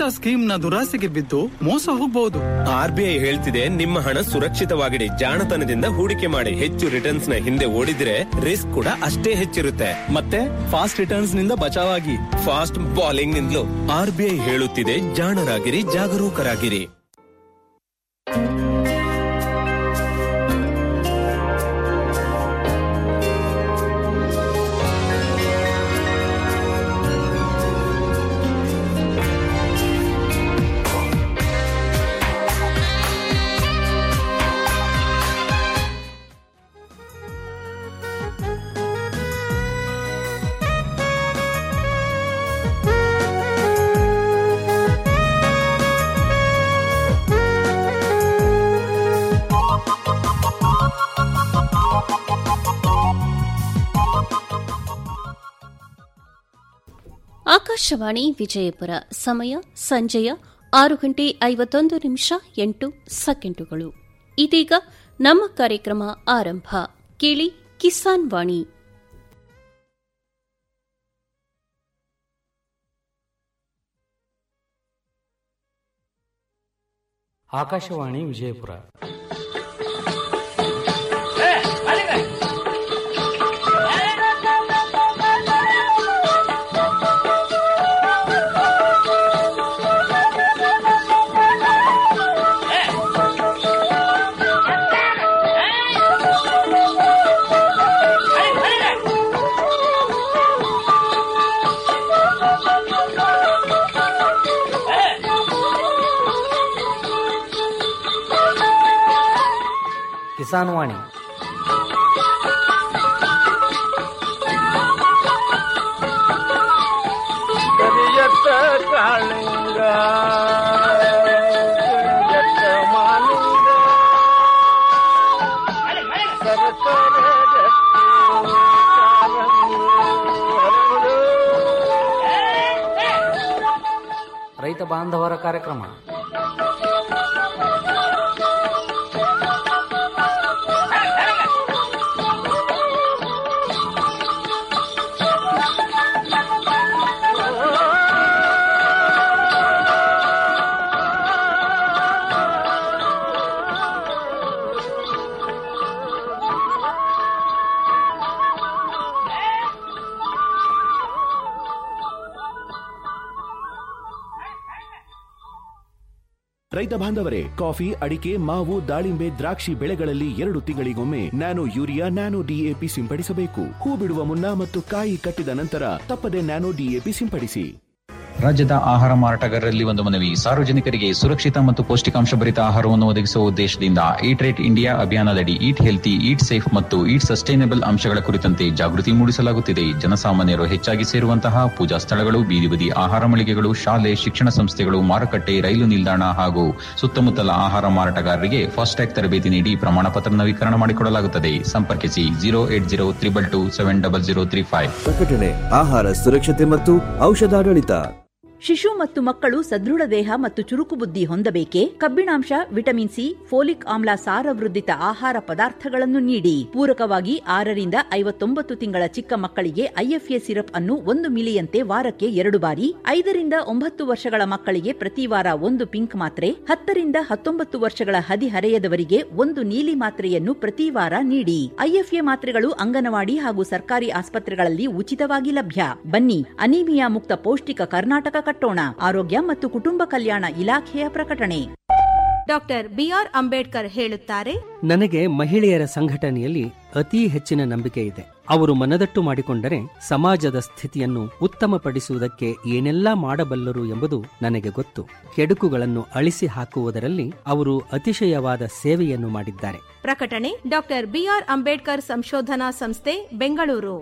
Scheme ನ ದುರಾಸೆಗೆ ಬಿದ್ದು ಮೋಸ ಹೋಗಬಹುದು ಆರ್ ಬಿ ಐ ಹೇಳ್ತಿದೆ ನಿಮ್ಮ ಹಣ ಸುರಕ್ಷಿತವಾಗಿಡಿ ಜಾಣತನದಿಂದ ಹೂಡಿಕೆ ಮಾಡಿ ಹೆಚ್ಚು ರಿಟರ್ನ್ಸ್ ನ ಹಿಂದೆ ಓಡಿದ್ರೆ ರಿಸ್ಕ್ ಕೂಡ ಅಷ್ಟೇ ಹೆಚ್ಚಿರುತ್ತೆ ಮತ್ತೆ ಫಾಸ್ಟ್ ರಿಟರ್ನ್ಸ್ ನಿಂದ ಬಚಾವಾಗಿ ಫಾಸ್ಟ್ ಬಾಲಿಂಗ್ ನಿಂದಲೂ ಆರ್ ಬಿ ಐ ಹೇಳುತ್ತಿದೆ ಜಾಣರಾಗಿರಿ ಜಾಗರೂಕರಾಗಿರಿ ಆಕಾಶವಾಣಿ ವಿಜಯಪುರ ಸಮಯ ಸಂಜೆಯ ಆರು ಗಂಟೆ ಐವತ್ತೊಂದು ನಿಮಿಷ ಎಂಟು ಸೆಕೆಂಡುಗಳು ಇದೀಗ ನಮ್ಮ ಕಾರ್ಯಕ್ರಮ ಆರಂಭ ಕೇಳಿ ಕಿಸಾನ್ ವಾಣಿ ಆಕಾಶವಾಣಿ ವಿಜಯಪುರ ಕಿಸಾನ್ ವಾಣಿ ಕರಿಯತ್ತ ಕಾಳಿಂಗ ಕರಿಯತ್ತ ಮಾಲಿಂಗ ಸರಸರ ರಕ್ತಿ ಕಾರಂಗಿ ಹರಡು. ರೈತ ಬಾಂಧವರ ಕಾರ್ಯಕ್ರಮ ರೈತ ಬಾಂಧವರೇ ಕಾಫಿ ಅಡಿಕೆ ಮಾವು ದಾಳಿಂಬೆ ದ್ರಾಕ್ಷಿ ಬೆಳೆಗಳಲ್ಲಿ ಎರಡು ತಿಂಗಳಿಗೊಮ್ಮೆ ನ್ಯಾನೋ ಯೂರಿಯಾ ನ್ಯಾನೋ ಡಿಎಪಿ ಸಿಂಪಡಿಸಬೇಕು ಹೂ ಬಿಡುವ ಮುನ್ನ ಮತ್ತು ಕಾಯಿ ಕಟ್ಟಿದ ನಂತರ ತಪ್ಪದೆ ನ್ಯಾನೋ ಡಿಎಪಿ ಸಿಂಪಡಿಸಿ ರಾಜ್ಯದ ಆಹಾರ ಮಾರಾಟಗಾರರಲ್ಲಿ ಒಂದು ಮನವಿ ಸಾರ್ವಜನಿಕರಿಗೆ ಸುರಕ್ಷಿತ ಮತ್ತು ಪೌಷ್ಟಿಕಾಂಶ ಭರಿತ ಆಹಾರವನ್ನು ಒದಗಿಸುವ ಉದ್ದೇಶದಿಂದ ಈಟ್ ರೇಟ್ ಇಂಡಿಯಾ ಅಭಿಯಾನದಡಿ ಈಟ್ ಹೆಲ್ತಿ ಈಟ್ ಸೇಫ್ ಮತ್ತು ಈಟ್ ಸಸ್ಟೈನಬಲ್ ಅಂಶಗಳ ಕುರಿತಂತೆ ಜಾಗೃತಿ ಮೂಡಿಸಲಾಗುತ್ತಿದೆ ಜನಸಾಮಾನ್ಯರು ಹೆಚ್ಚಾಗಿ ಸೇರುವಂತಹ ಪೂಜಾ ಸ್ಥಳಗಳು ಬೀದಿ ಬದಿ ಆಹಾರ ಮಳಿಗೆಗಳು ಶಾಲೆ ಶಿಕ್ಷಣ ಸಂಸ್ಥೆಗಳು ಮಾರುಕಟ್ಟೆ ರೈಲು ನಿಲ್ದಾಣ ಹಾಗೂ ಸುತ್ತಮುತ್ತಲ ಆಹಾರ ಮಾರಾಟಗಾರರಿಗೆ ಫಾಸ್ಟ್ಯಾಗ್ ತರಬೇತಿ ನೀಡಿ ಪ್ರಮಾಣ ಪತ್ರ ನವೀಕರಣ ಮಾಡಿಕೊಡಲಾಗುತ್ತದೆ ಸಂಪರ್ಕಿಸಿ zero eight zero triple two seven double zero three five ಪ್ರಕಟಣೆ ಆಹಾರ ಸುರಕ್ಷತೆ ಮತ್ತು ಔಷಧಾಡಳಿತ ಶಿಶು ಮತ್ತು ಮಕ್ಕಳು ಸದೃಢ ದೇಹ ಮತ್ತು ಚುರುಕು ಬುದ್ಧಿ ಹೊಂದಬೇಕೆ ಕಬ್ಬಿಣಾಂಶ ವಿಟಮಿನ್ ಸಿ ಫೋಲಿಕ್ ಆಮ್ಲ ಸಾರವೃದ್ಧಿತ ಆಹಾರ ಪದಾರ್ಥಗಳನ್ನು ನೀಡಿ ಪೂರಕವಾಗಿ ಆರರಿಂದ ಐವತ್ತೊಂಬತ್ತು ತಿಂಗಳ ಚಿಕ್ಕ ಮಕ್ಕಳಿಗೆ ಐಎಫ್ಎ ಸಿರಪ್ ಅನ್ನು ಒಂದು ಮಿಲಿಯಂತೆ ವಾರಕ್ಕೆ ಎರಡು ಬಾರಿ ಐದರಿಂದ ಒಂಬತ್ತು ವರ್ಷಗಳ ಮಕ್ಕಳಿಗೆ ಪ್ರತಿ ವಾರ ಒಂದು ಪಿಂಕ್ ಮಾತ್ರೆ ಹತ್ತರಿಂದ ಹತ್ತೊಂಬತ್ತು ವರ್ಷಗಳ ಹದಿಹರೆಯದವರಿಗೆ ಒಂದು ನೀಲಿ ಮಾತ್ರೆಯನ್ನು ಪ್ರತಿ ವಾರ ನೀಡಿ ಐಎಫ್ಎ ಮಾತ್ರೆಗಳು ಅಂಗನವಾಡಿ ಹಾಗೂ ಸರ್ಕಾರಿ ಆಸ್ಪತ್ರೆಗಳಲ್ಲಿ ಉಚಿತವಾಗಿ ಲಭ್ಯ ಬನ್ನಿ ಅನೀಮಿಯಾ ಮುಕ್ತ ಪೌಷ್ಟಿಕ ಕರ್ನಾಟಕ ಕಟ್ಟೋಣ ಆರೋಗ್ಯ ಮತ್ತು ಕುಟುಂಬ ಕಲ್ಯಾಣ ಇಲಾಖೆಯ ಪ್ರಕಟಣೆ ಡಾಕ್ಟರ್ ಬಿಆರ್ ಅಂಬೇಡ್ಕರ್ ಹೇಳುತ್ತಾರೆ ನನಗೆ ಮಹಿಳೆಯರ ಸಂಘಟನೆಯಲ್ಲಿ ಅತಿ ಹೆಚ್ಚಿನ ನಂಬಿಕೆ ಇದೆ ಅವರು ಮನದಟ್ಟು ಮಾಡಿಕೊಂಡರೆ ಸಮಾಜದ ಸ್ಥಿತಿಯನ್ನು ಉತ್ತಮಪಡಿಸುವುದಕ್ಕೆ ಏನೆಲ್ಲಾ ಮಾಡಬಲ್ಲರು ಎಂಬುದು ನನಗೆ ಗೊತ್ತು ಕೆಡುಕುಗಳನ್ನು ಅಳಿಸಿ ಹಾಕುವುದರಲ್ಲಿ ಅವರು ಅತಿಶಯವಾದ ಸೇವೆಯನ್ನು ಮಾಡಿದ್ದಾರೆ ಪ್ರಕಟಣೆ ಡಾಕ್ಟರ್ ಬಿಆರ್ ಅಂಬೇಡ್ಕರ್ ಸಂಶೋಧನಾ ಸಂಸ್ಥೆ ಬೆಂಗಳೂರು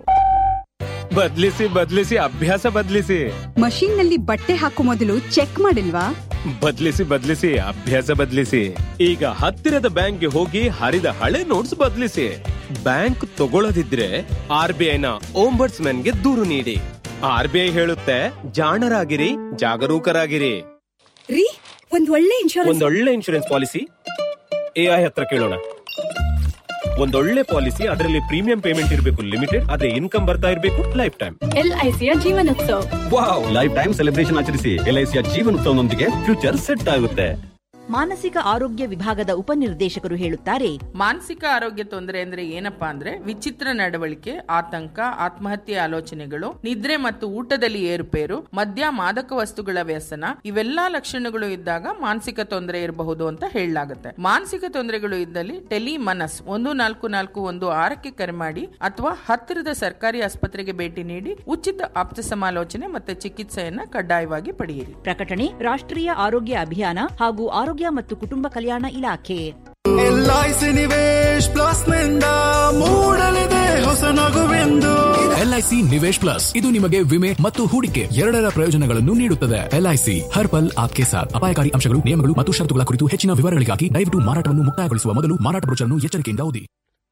ಬದ್ಲಿಸಿ ಬದ್ಲಿಸಿ ಅಭ್ಯಾಸ ಬದ್ಲಿಸಿ ಮಷೀನ್ ನಲ್ಲಿ ಬಟ್ಟೆ ಹಾಕೋ ಮೊದಲು ಚೆಕ್ ಮಾಡಿಲ್ವಾ ಬದ್ಲಿಸಿ ಬದ್ಲಿಸಿ ಅಭ್ಯಾಸ ಬದ್ಲಿಸಿ ಈಗ ಹತ್ತಿರದ ಬ್ಯಾಂಕ್ಗೆ ಹೋಗಿ ಹರಿದ ಹಳೆ ನೋಟ್ಸ್ ಬದ್ಲಿಸಿ ಬ್ಯಾಂಕ್ ತಗೊಳ್ಳದಿದ್ರೆ ಆರ್ ಬಿ ಐನ ಗೆ ದೂರು ನೀಡಿ ಆರ್ ಬಿ ಐ ಹೇಳುತ್ತೆ ಜಾಣರಾಗಿರಿ ಜಾಗರೂಕರಾಗಿರಿ ರೀ ಒಂದ್ ಒಳ್ಳೆ ಇನ್ಶೂರೆನ್ಸ್ ಒಂದೊಳ್ಳೆ ಇನ್ಶೂರೆನ್ಸ್ ಪಾಲಿಸಿ ಎಐ ಹತ್ರ ಕೇಳೋಣ ಒಂದೊಳ್ಳೆ ಪಾಲಿಸಿ ಅದರಲ್ಲಿ ಪ್ರೀಮಿಯಂ ಪೇಮೆಂಟ್ ಇರಬೇಕು ಲಿಮಿಟೆಡ್ ಅದೇ ಇನ್ಕಮ್ ಬರ್ತಾ ಇರಬೇಕು ಲೈಫ್ ಟೈಮ್ ಎಲ್ಐಸಿಯ ಜೀವನೋತ್ಸವ ವಾವ್ ಲೈಫ್ ಟೈಮ್ ಸೆಲೆಬ್ರೇಷನ್ ಆಚರಿಸಿ ಎಲ್ಐಸಿಯ ಜೀವನೋತ್ಸವನೊಂದಿಗೆ ಫ್ಯೂಚರ್ ಸೆಟ್ ಆಗುತ್ತೆ ಮಾನಸಿಕ ಆರೋಗ್ಯ ವಿಭಾಗದ ಉಪನಿರ್ದೇಶಕರು ಹೇಳುತ್ತಾರೆ ಮಾನಸಿಕ ಆರೋಗ್ಯ ತೊಂದರೆ ಅಂದ್ರೆ ಏನಪ್ಪಾ ಅಂದ್ರೆ ವಿಚಿತ್ರ ನಡವಳಿಕೆ ಆತಂಕ ಆತ್ಮಹತ್ಯೆ ಆಲೋಚನೆಗಳು ನಿದ್ರೆ ಮತ್ತು ಊಟದಲ್ಲಿ ಏರುಪೇರು ಮದ್ಯ ಮಾದಕ ವಸ್ತುಗಳ ವ್ಯಸನ ಇವೆಲ್ಲಾ ಲಕ್ಷಣಗಳು ಇದ್ದಾಗ ಮಾನಸಿಕ ತೊಂದರೆ ಇರಬಹುದು ಅಂತ ಹೇಳಲಾಗುತ್ತೆ ಮಾನಸಿಕ ತೊಂದರೆಗಳು ಇದ್ದಲ್ಲಿ ಟೆಲಿ ಮನಸ್ ಒಂದು ನಾಲ್ಕು ನಾಲ್ಕು ಒಂದು ಆರಕ್ಕೆ ಕರೆ ಮಾಡಿ ಅಥವಾ ಹತ್ತಿರದ ಸರ್ಕಾರಿ ಆಸ್ಪತ್ರೆಗೆ ಭೇಟಿ ನೀಡಿ ಉಚಿತ ಆಪ್ತ ಸಮಾಲೋಚನೆ ಮತ್ತೆ ಚಿಕಿತ್ಸೆಯನ್ನ ಕಡ್ಡಾಯವಾಗಿ ಪಡೆಯಿರಿ ಪ್ರಕಟಣೆ ರಾಷ್ಟ್ರೀಯ ಆರೋಗ್ಯ ಅಭಿಯಾನ ಹಾಗೂ ಆರೋಗ್ಯ ಮತ್ತು ಕುಟುಂಬ ಕಲ್ಯಾಣ ಇಲಾಖೆ ಎಲ್ಐಸಿ ನಿವೇಶ್ ಪ್ಲಸ್ ನಿಂದ ಮೂಡಲಿದೆ ಹೊಸ ನಗುವೆಂದು ಎಲ್ಐಸಿ ನಿವೇಶ್ ಪ್ಲಸ್ ಇದು ನಿಮಗೆ ವಿಮೆ ಮತ್ತು ಹೂಡಿಕೆ ಎರಡರ ಪ್ರಯೋಜನಗಳನ್ನು ನೀಡುತ್ತದೆ ಎಲ್ಐಸಿ ಹರ್ ಪಲ್ ಆಪ್ಕೆ ಸಾಥ್ ಅಪಾಯಕಾರಿ ಅಂಶಗಳು ನಿಯಮಗಳು ಮತ್ತು ಷರತ್ತುಗಳ ಕುರಿತು ಹೆಚ್ಚಿನ ವಿವರಗಳಿಗಾಗಿ ದಯವಿಟ್ಟು ಮಾರಾಟವನ್ನು ಮುಕ್ತಾಯಗೊಳಿಸುವ ಮೊದಲು ಮಾರಾಟ ಬ್ರೋಚರ್ನ್ನು ಎಚ್ಚರಿಕೆಯಿಂದ ಓದಿ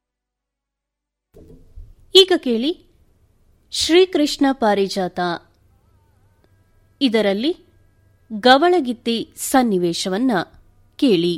ಈಗ ಕೇಳಿ ಶ್ರೀಕೃಷ್ಣ ಪಾರಿಜಾತ ಇದರಲ್ಲಿ ಗವಳಗಿತ್ತಿ ಸನ್ನಿವೇಶವನ್ನ ಕೇಳಿ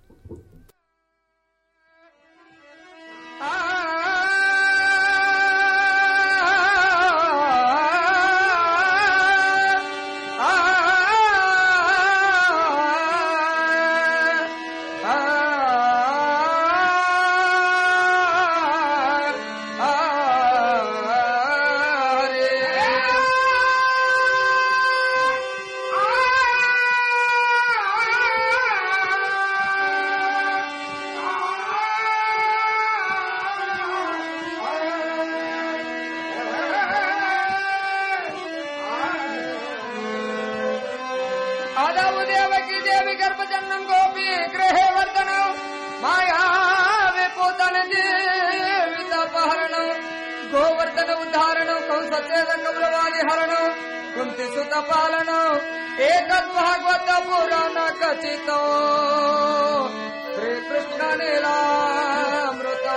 आदौ देवकी देवी गर्भजन्म गोपी गृह वर्धन माया विपूतन जीवितपहरण गोवर्धन उद्धारण कंसचेद कौरवादि हरण कुंती सुत पालन एक भागवत पुराण कथित श्री कृष्ण लीलामृत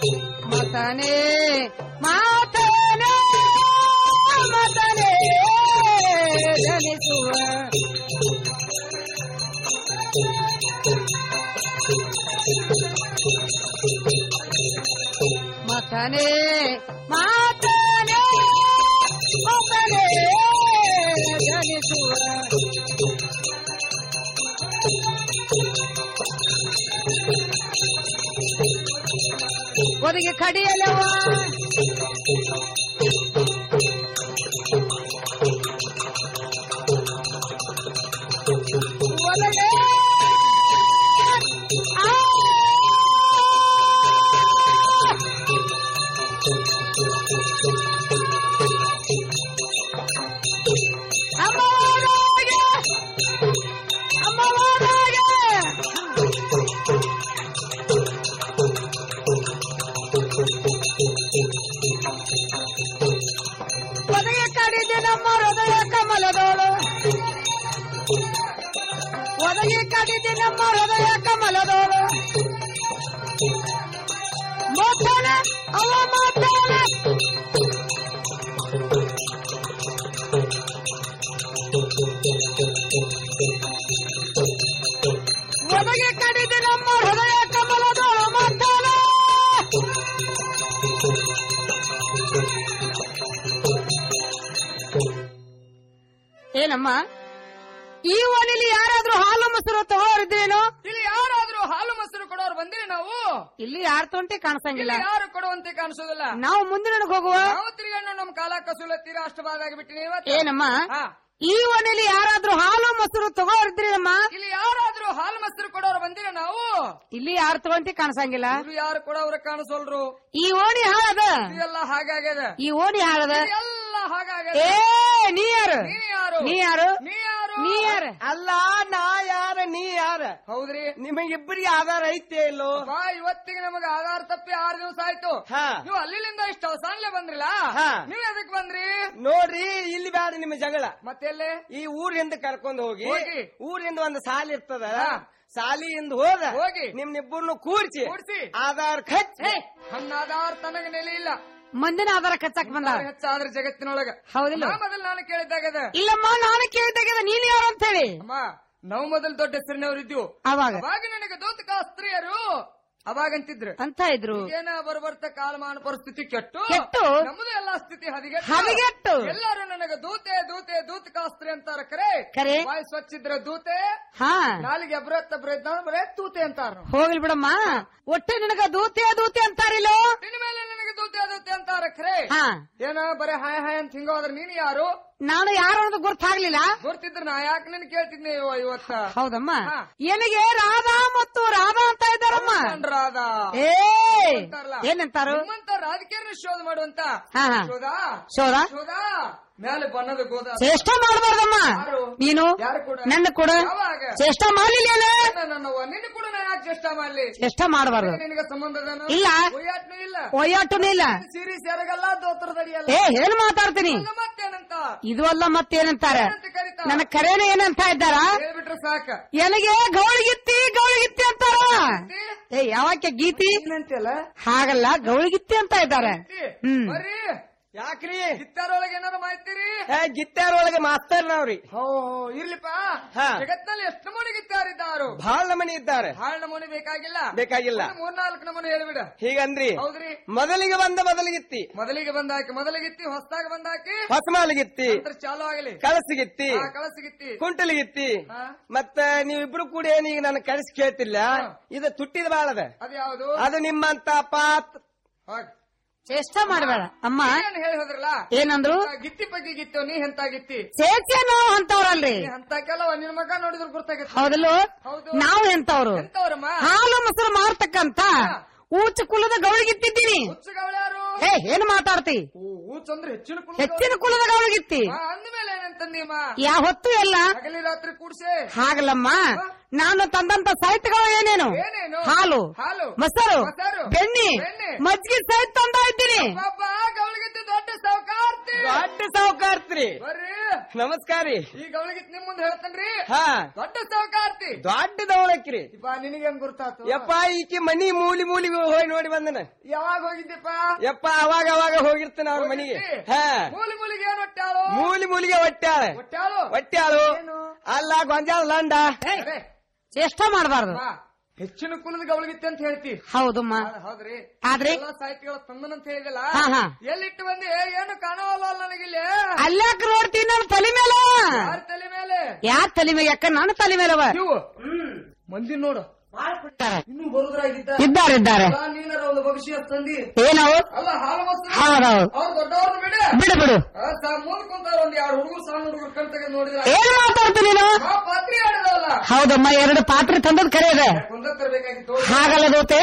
ಮತನೆ ಮಾತನೆ ಮತನೆ ಜನಿಸುವ ಮತನೆ ಮಾತನೆ ಮತನೆ ಜನಿಸುವ ಒದಗಿ ಕಡಿಯಲವ ಒದಗೆ ಅಮ್ಮವಾಗೆ ಅಮ್ಮವಾಗೆ ಒದಗಿ ಕಡಿದೆ ನಮ್ಮ ಹೃದಯ ಕಮಲದೋಳು ಒದಗಿ ಕಡಿದೆ ನಮ್ಮ ಹೃದಯ ಕಮಲದೋಳು ಮಾತಾಡ ಅವ ಮಾತಾಡ ಒದಗಿ ಕಡಿದೆ ನಮ್ಮ ಹೃದಯ ಕಮಲದೋಳು ಮಾತಾಡ ಏನಮ್ಮ ಈ ಓಣಿಲಿ ಯಾರಾದ್ರೂ ಹಾಲು ಮೊಸರು ತಗೋರಿದ್ರೇನು ಇಲ್ಲಿ ಯಾರಾದ್ರೂ ಹಾಲು ಮೊಸರು ಕೊಡೋರು ಬಂದಿರಿ ನಾವು ಇಲ್ಲಿ ಯಾರ ತೊಂಟಿ ಕಾಣಿಸಂಗಿಲ್ಲ ಇಲ್ಲಿ ಯಾರು ಕೊಡುವಂತೆ ಕಾಣಿಸೋದಿಲ್ಲ ನಾವು ಮುಂದಿನ ಹೋಗುವ ನಾವು ತಿರುಗಣ್ಣ ನಮ್ ಕಾಲ ಕಸುಲ ತೀರ ಅಷ್ಟು ಬಾದಾಗಿ ಬಿಟ್ಟಿನಿ ಏನಮ್ಮ ಈ ಓಣಿಲಿ ಯಾರಾದ್ರೂ ಹಾಲು ಮೊಸರು ತಗೋರಿದ್ರೇನಮ್ಮ ಇಲ್ಲಿ ಯಾರಾದ್ರೂ ಹಾಲು ಮೊಸರು ಕೊಡೋರು ಬಂದಿರ ನಾವು ಇಲ್ಲಿ ಯಾರು ತಗೊಂತಿ ಕಾಣಿಸಂಗಿಲ್ಲ ಇವ್ರು ಯಾರು ಕೊಡೋರು ಕಾಣಿಸೋಲ್ರು ಈ ಓಣಿ ಹಾಳದ ಎಲ್ಲ ಹಾಗಾಗ್ಯದ ಈ ಓಣಿ ಹಾಳದ ಎಲ್ಲ ಹಾಗಾಗ್ಯದ ಏ ನೀ ಯಾರು ನೀ ಯಾರು ನೀ ಯಾರು ನೀ ಯಾರು ನೀ ಯಾರು ಅಲ್ಲ ನಾ ಯಾರ ನೀ ಯಾರ ಹೌದ್ರಿ ನಿಮಗಿಬ್ಬರಿಗೆ ಆಧಾರ ಐತೆ ಇಲ್ಲೋ ಬಾ ಇವತ್ತಿಗೆ ನಮಗ ಆಧಾರ ತಪ್ಪಿ ಆರು ದಿವಸ ಆಯ್ತು ಹಾ. ನೀವು ಅಲ್ಲಿಂದ ಇಷ್ಟ ಅವಸಾನ್ಲೆ ಬಂದ್ರಿಲ್ಲ ಹಾ. ನೀವ್ ಎದಕ್ ಬಂದ್ರಿ ನೋಡ್ರಿ ಇಲ್ಲಿ ಬ್ಯಾಡ ನಿಮ್ಮ ಜಗಳ ಮತ್ತೆಲ್ಲೇ ಈ ಊರಿಂದ ಕರ್ಕೊಂಡು ಹೋಗಿ ಹೋಗಿ. ಊರಿಂದ ಒಂದು ಸಾಲಿ ಇರ್ತದ ಹಾ. ಸಾಲಿಯಿಂದ ಹೋದ ಹೋಗಿ. ನಿಮ್ನಿಬ್ಬರನ್ನು ಕೂರ್ಸಿ ಕೂಡ್ಸಿ. ಆಧಾರ್ ಖಚ್ ಹನ್ನ ಆಧಾರ ತನಗ ನೆಲೆ ಇಲ್ಲ ಮಂದಿನ ಆಧಾರ ಕಚ್ಚಾಕ್ ಬಂದ ಹೆಚ್ಚಾದ್ರ ಜಗತ್ತಿನೊಳಗ ಹೌದಿಲ್ಲ? ನಾ ಮೊದಲು ನಾನು ಕೇಳಿದ್ದಾಗದ ಇಲ್ಲಮ್ಮ ನಾನು ಕೇಳಿದಾಗ ನೀನ್ ಯಾರು ಅಂತ ಹೇಳಿ ಅಮ್ಮ ನಾವು ಮೊದಲು ದೊಡ್ಡ ಹೆಸರಿನವ್ರು ಇದ್ವು ಅವಾಗ ಅವಾಗ ನನಗೆ ದೂತಕ ಸ್ತ್ರೀಯರು ಅವಾಗಂತಿದ್ರು ಅಂತ ಇದ್ರು ಏನ ಬರಬರ್ತ ಕಾಲಮಾನ ಪರಿಸ್ಥಿತಿ ಕೆಟ್ಟು ಕೆಟ್ಟು? ನಮ್ಮದು ಎಲ್ಲಾ ಸ್ಥಿತಿ ಹದಿಗೆಟ್ಟು ಹದಗೆಟ್ಟು? ಎಲ್ಲರೂ ನನಗ ದೂತೆ ದೂತೆ ದೂತಕಾಸ್ತ್ರಿ ಅಂತಾರ ಕರೆ ಕರೆ? ವಾಯ್ ಸ್ವಚ್ಛ ಇದ್ರೆ ದೂತೆ ಹಾ ನಾಲಿಗೆ ಅಬ್ರತ್ ಅಬ್ರತ್ ಬರೇ ತೂತೆ ಅಂತಾರ ಹೋಗ್ಲಿ ಬಿಡಮ್ಮ ಒಟ್ಟೆ ನಿನಗ ದೂತೆ ದೂತೆ ಅಂತಾರಿಲ್ಲೋ ನಿನ್ನ ಮೇಲೆ ನನಗೆ ದೂತೆ ದೂತೆ ಅಂತಾರ ಖರೆ ಹಾ ಏನ ಬರೇ ಹಾಯ್ ಹಾಯ್ ಅಂತ ಹಿಂಗೋದ್ರ ನೀನ್ ಯಾರು ನಾನು ಯಾರು ಅನ್ನೋದು ಗೊತ್ತಾಗ್ಲಿಲ್ಲ ಗೊತ್ತಿದ್ರ ನಾ ಯಾಕೆ ನಿನ್ ಕೇಳ್ತಿದ್ನಿ ಇವ- ಇವತ್ತ ಹೌದಮ್ಮ ಹಾ. ಏನಿಗೆ ರಾಧಾ ಮತ್ತು ರಾಧಾ ಅಂತ ಇದ್ದಾರಮ್ಮ ರಾಧ ಏ ಅಂತಾರಲ್ಲ. ಏನಂತಾರು ನಿಮ್ಮಂತ ರಾಜಕೀಯನ ಶೋಧ ಮಾಡುವಂತ ಹಾ, ಹಾ. ಶೋಧ ಶೋಧ? ಶೋಧ ಮೇಲೆ ಬಣ್ಣದ ಗೋದ ಚೇಷ್ಟ ಮಾಡಬಾರ್ದಮ್ಮ ಯಾರು? ನೀನು ಯಾರು ಕೂಡ? ನನ್ನ ಕೂಡ ಯಾವಾಗ? ಚೇಷ್ಟ ಮಾಡ್ಲಿಲ್ಲ ನನ್ನವ್ವ ನಿನ್ನ ಕೂಡ ನಾ ಯಾಕೆ ಚೇಷ್ಟ ಮಾಡ್ಲಿ ಚೇಷ್ಟ ಮಾಡಬಾರ್ದು ನಿನಗೆ ಸಂಬಂಧದನು ಇಲ್ಲ. ಒಯ್ಯಾಟ್ನೂ ಇಲ್ಲ ಒಯ್ಯಾಟನೂ ಇಲ್ಲ ಸಿರಿ ಸೆರಗಲ್ಲ ದೋತ್ರದಡಿಯಲ್ಲ ಏ ಏನ್ ಮಾತಾಡ್ತೀನಿ ಅಲ್ಲ ಮತ್ತೇನಂತ ಇದು ಅಲ್ಲ ಮತ್ತೇನಂತಾರೆ ಏನಂತ ಕರೀತಾರ? ನನ್ನ ಕರೇನ ಏನಂತ ಇದ್ದಾರ ಹೇಳ್ಬಿಟ್ರೆ ಸಾಕ ಎನಗೆ ಗೌಳಿಗಿತ್ತಿ ಗೌಳಿಗಿತ್ತಿ ಅಂತಾರ ಏ ಯಾವಾಕೆ ಗೀತಿ ಏನಂತಲ್ಲ ಹಾಗಲ್ಲ ಗೌಳಿಗಿತ್ತಿ ಅಂತ ಇದ್ದಾರೆ ಹ್ಮ್ ಬರ್ರಿ ಯಾಕ್ರಿ ಗಿತ್ತಾರೊಳಗೆ ಏನಾರ ಮಾಹಿತಿರಿ ಏ ಗಿತ್ತಾರ ಒಳಗೆ ಮಾಸ್ತರ್ ನಾವ್ರಿ ಹೋ ಇರ್ಲಿಪ್ಪ ಹಾ. ಜಗತ್ನಲ್ಲಿ ಎಷ್ಟು ನಮೂನಿ ಗಿತ್ತಾರಿದ್ದಾರು ಬಹಳ ನಮನಿ ಇದ್ದಾರೆ ಬಹಳ ನಮೂನಿ ಬೇಕಾಗಿಲ್ಲ ಬೇಕಾಗಿಲ್ಲ ಒಂದು ಮೂರ್ನಾಲ್ಕು ನಮೂನಿ ಹೇಳ್ಬಿಡ ಹೀಗಂದ್ರಿ ಹೌದ್ರಿ ಮೊದಲಿಗೆ ಬಂದ ಮೊದಲಿಗಿತ್ತಿ ಮೊದಲಿಗೆ ಬಂದಾಕಿ ಮೊದಲಿಗಿತ್ತಿ ಹೊಸದಾಗ ಬಂದಾಕಿ ಹೊಸಮಾಲಿಗಿತ್ತಿ ನಂತರ ಚಾಲು ಆಗಲಿ ಕಳಸಿಗಿತ್ತಿ ಹಾ, ಕಳಸಿಗಿತ್ತಿ ಕುಂಟಲಿಗಿತ್ತಿ ಹಾ. ಮತ್ತ ನೀವಿಬ್ರು ಕೂಡ ಏನೀಗ ನನ್ನ ಕಳಿಸಿ ಕೇಳ್ತಿಲ್ಲ ಇದು ತುಟ್ಟಿದ ಬಾಳದ ಅದು ಯಾವುದು ಅದು ನಿಮ್ಮಂತ ಪಾತ್ ಹೋಗ್. ಚೇಷ್ಟ ಮಾಡಬೇಡ ಅಮ್ಮ ಏನ್ ಹೇಳಿ ಹೋದ್ರಲ್ಲ ಏನಂದ್ರು ಆ ಗಿತ್ತಿ ಬಗ್ಗೆ ಗಿತ್ತು ನೀ ಎಂತ ಗಿತ್ತಿ ಚೇಚೆ ನಾವು ಅಂತವ್ರಲ್ರಿ ನೀ ಅಂತ ಕೆಲವ ನಿನ್ ಮಗ ನೋಡಿದ್ರು ಗುರ್ತಾಗತ್ತೆ ಹೌದಲ್ಲೋ ಹೌದು. ನಾವು ಎಂತವ್ರು ಎಂತವ್ರಮ್ಮ ಹಾಲು ಮೊಸರು ಮಾರ್ತಕ್ಕಂತ ಊಚ ಕುಲದ ಗೌಳಿಗಿತ್ತಿದ್ದೀನಿ ಹುಚ್ಚುಗವ್ಳ್ಯಾರು ಏ ಏನ್ ಮಾತಾಡ್ತಿ ಊಚ್ ಅಂದ್ರೆ ಹೆಚ್ಚಿನ ಕುಲ ಹೆಚ್ಚಿನ ಕುಲದ ಗೌಳಿಗಿತ್ತಿ ಅಂದ್ಮೇಲೆ ಏನಂತಂದಿಮ್ಮ ಯಾವ ಹೊತ್ತು ಎಲ್ಲ ಹಗಲಿ ರಾತ್ರಿ ಕೂಡ್ಸೆ ಹಾಗಲ್ಲಮ್ಮ ನಾನು ತಂದಂತ ಸಾಹಿತ್ಯಗಳು ಏನೇನು ಏನೇನು? ಹಾಲು ಹಾಲು, ಮೊಸರು ಮೊಸರು, ಬೆಣ್ಣೆ ಬೆಣ್ಣೆ, ಮಜ್ಜಿಗೆ ಸಹಿತ ತಂದ ಇದ್ದೀನಿ ಪಾಪ ಗೌಳಿಗಿತ್ತು ದೊಡ್ಡ ಸಾವುಕಾರ್ತಿ ದೊಡ್ಡ ಸಾವುಕಾರ್ತ್ರಿ ಬರ್ರಿ ನಮಸ್ಕಾರ ರೀ ಈ ಗವಳಗಿತ್ ನಿಮ್ ಮುಂದೆ ಹೇಳ್ತೇನ್ರಿ ಹಾ ದೊಡ್ಡ ಸಾವುಕಾರ್ತಿ ದೊಡ್ಡ ದವಳಕ್ರಿ ಇಪ್ಪ ನಿನಗೆ ಹೆಂಗ್ ಗುರ್ತಾತು ಯಪ್ಪ ಈಕಿ ಮನಿ ಮೂಲಿ ಮೂಲಿ ಹೋಗಿ ನೋಡಿ ಬಂದನ ಯಾವಾಗ ಹೋಗಿದ್ದೆಪ್ಪ ಯಪ್ಪ ಅವಾಗ ಅವಾಗ ಹೋಗಿರ್ತಾನ ಅವ್ರ ಮನಿಗೆ ಹಾ ಮೂಲಿ ಮೂಲಿಗೆ ಏನ್ ಹೊಟ್ಟಾಳು ಮೂಲಿ ಮೂಲಿಗೆ ಹೊಟ್ಟಾಳ ಹೊಟ್ಟಾಳು ಹೊಟ್ಟಾಳು ಅಲ್ಲ ಗೊಂಜಾಳ ಲಂಡ ಚೇಷ್ಟ ಮಾಡಬಾರ್ದು ಬಾ, ಹೆಚ್ಚಿನ ಕುಲದ ಗವಳಗಿತ್ತೆ ಅಂತ ಹೇಳ್ತಿ ಹೌದಮ್ಮ ಹೌದ್ರಿ ಆದ್ರೆ ಎಲ್ಲ ಸಾಹಿತ್ಯಗಳ ತಂದನಂತ ಹೇಳಿದಲ್ಲ ಹಾ, ಹಾ. ಎಲ್ಲಿಟ್ಟು ಬಂದಿ ಏನು ಕಾಣವಲ್ಲ ನನಗಿಲ್ಲಿ ಅಲ್ಲಾಕ ನೋಡ್ತೀನಿ ನನ್ನ ತಲೆ ಮೇಲೆ ಯಾರ ತಲೆ ಮೇಲೆ ಯಾರ ತಲೆ ಮೇಲೆ ಯಾಕ ನನ್ನ ತಲೆ ಮೇಲವ ಇವು ಮಂದಿ ನೋಡು ಇನ್ನು ಬರುದ್ರಾಗಿದ್ದ ಇದ್ದಾರೆ, ಇದ್ದಾರೆ. ಅಲ್ಲ, ನೀನಾರ ಒಂದು ಭವಿಷ್ಯ ತಂದಿ ಏನವು ಅಲ್ಲ ಹಾಲು ಮೊಸರು ಹೌದೌದು. ಅವ್ರು ದೊಡ್ಡವ್ರನ್ನ ಬಿಡ ಬಿಡು ಬಿಡು ಮುಂದ್ ಕುಂತಾರ ಒಂದ್ ಎರಡು ಹುಡುಗರು ಸಣ್ಣ ಹುಡುಗರು ಕಣ್ ತೆಗೆದು ನೋಡಿದ್ರ ಏನ್ ಮಾತಾಡ್ತೀನಿ ನೀನು ಆ ಪಾತ್ರಿ ಆಡದವಲ್ಲ ಹೌದಮ್ಮ ಎರಡು ಪಾತ್ರೆ ತಂದದ್ ಕರೆ ಇದೆ ಕುಂದ ತರಬೇಕಾಗಿತ್ತು ಹಾಗಲ್ಲ ದೋತೆ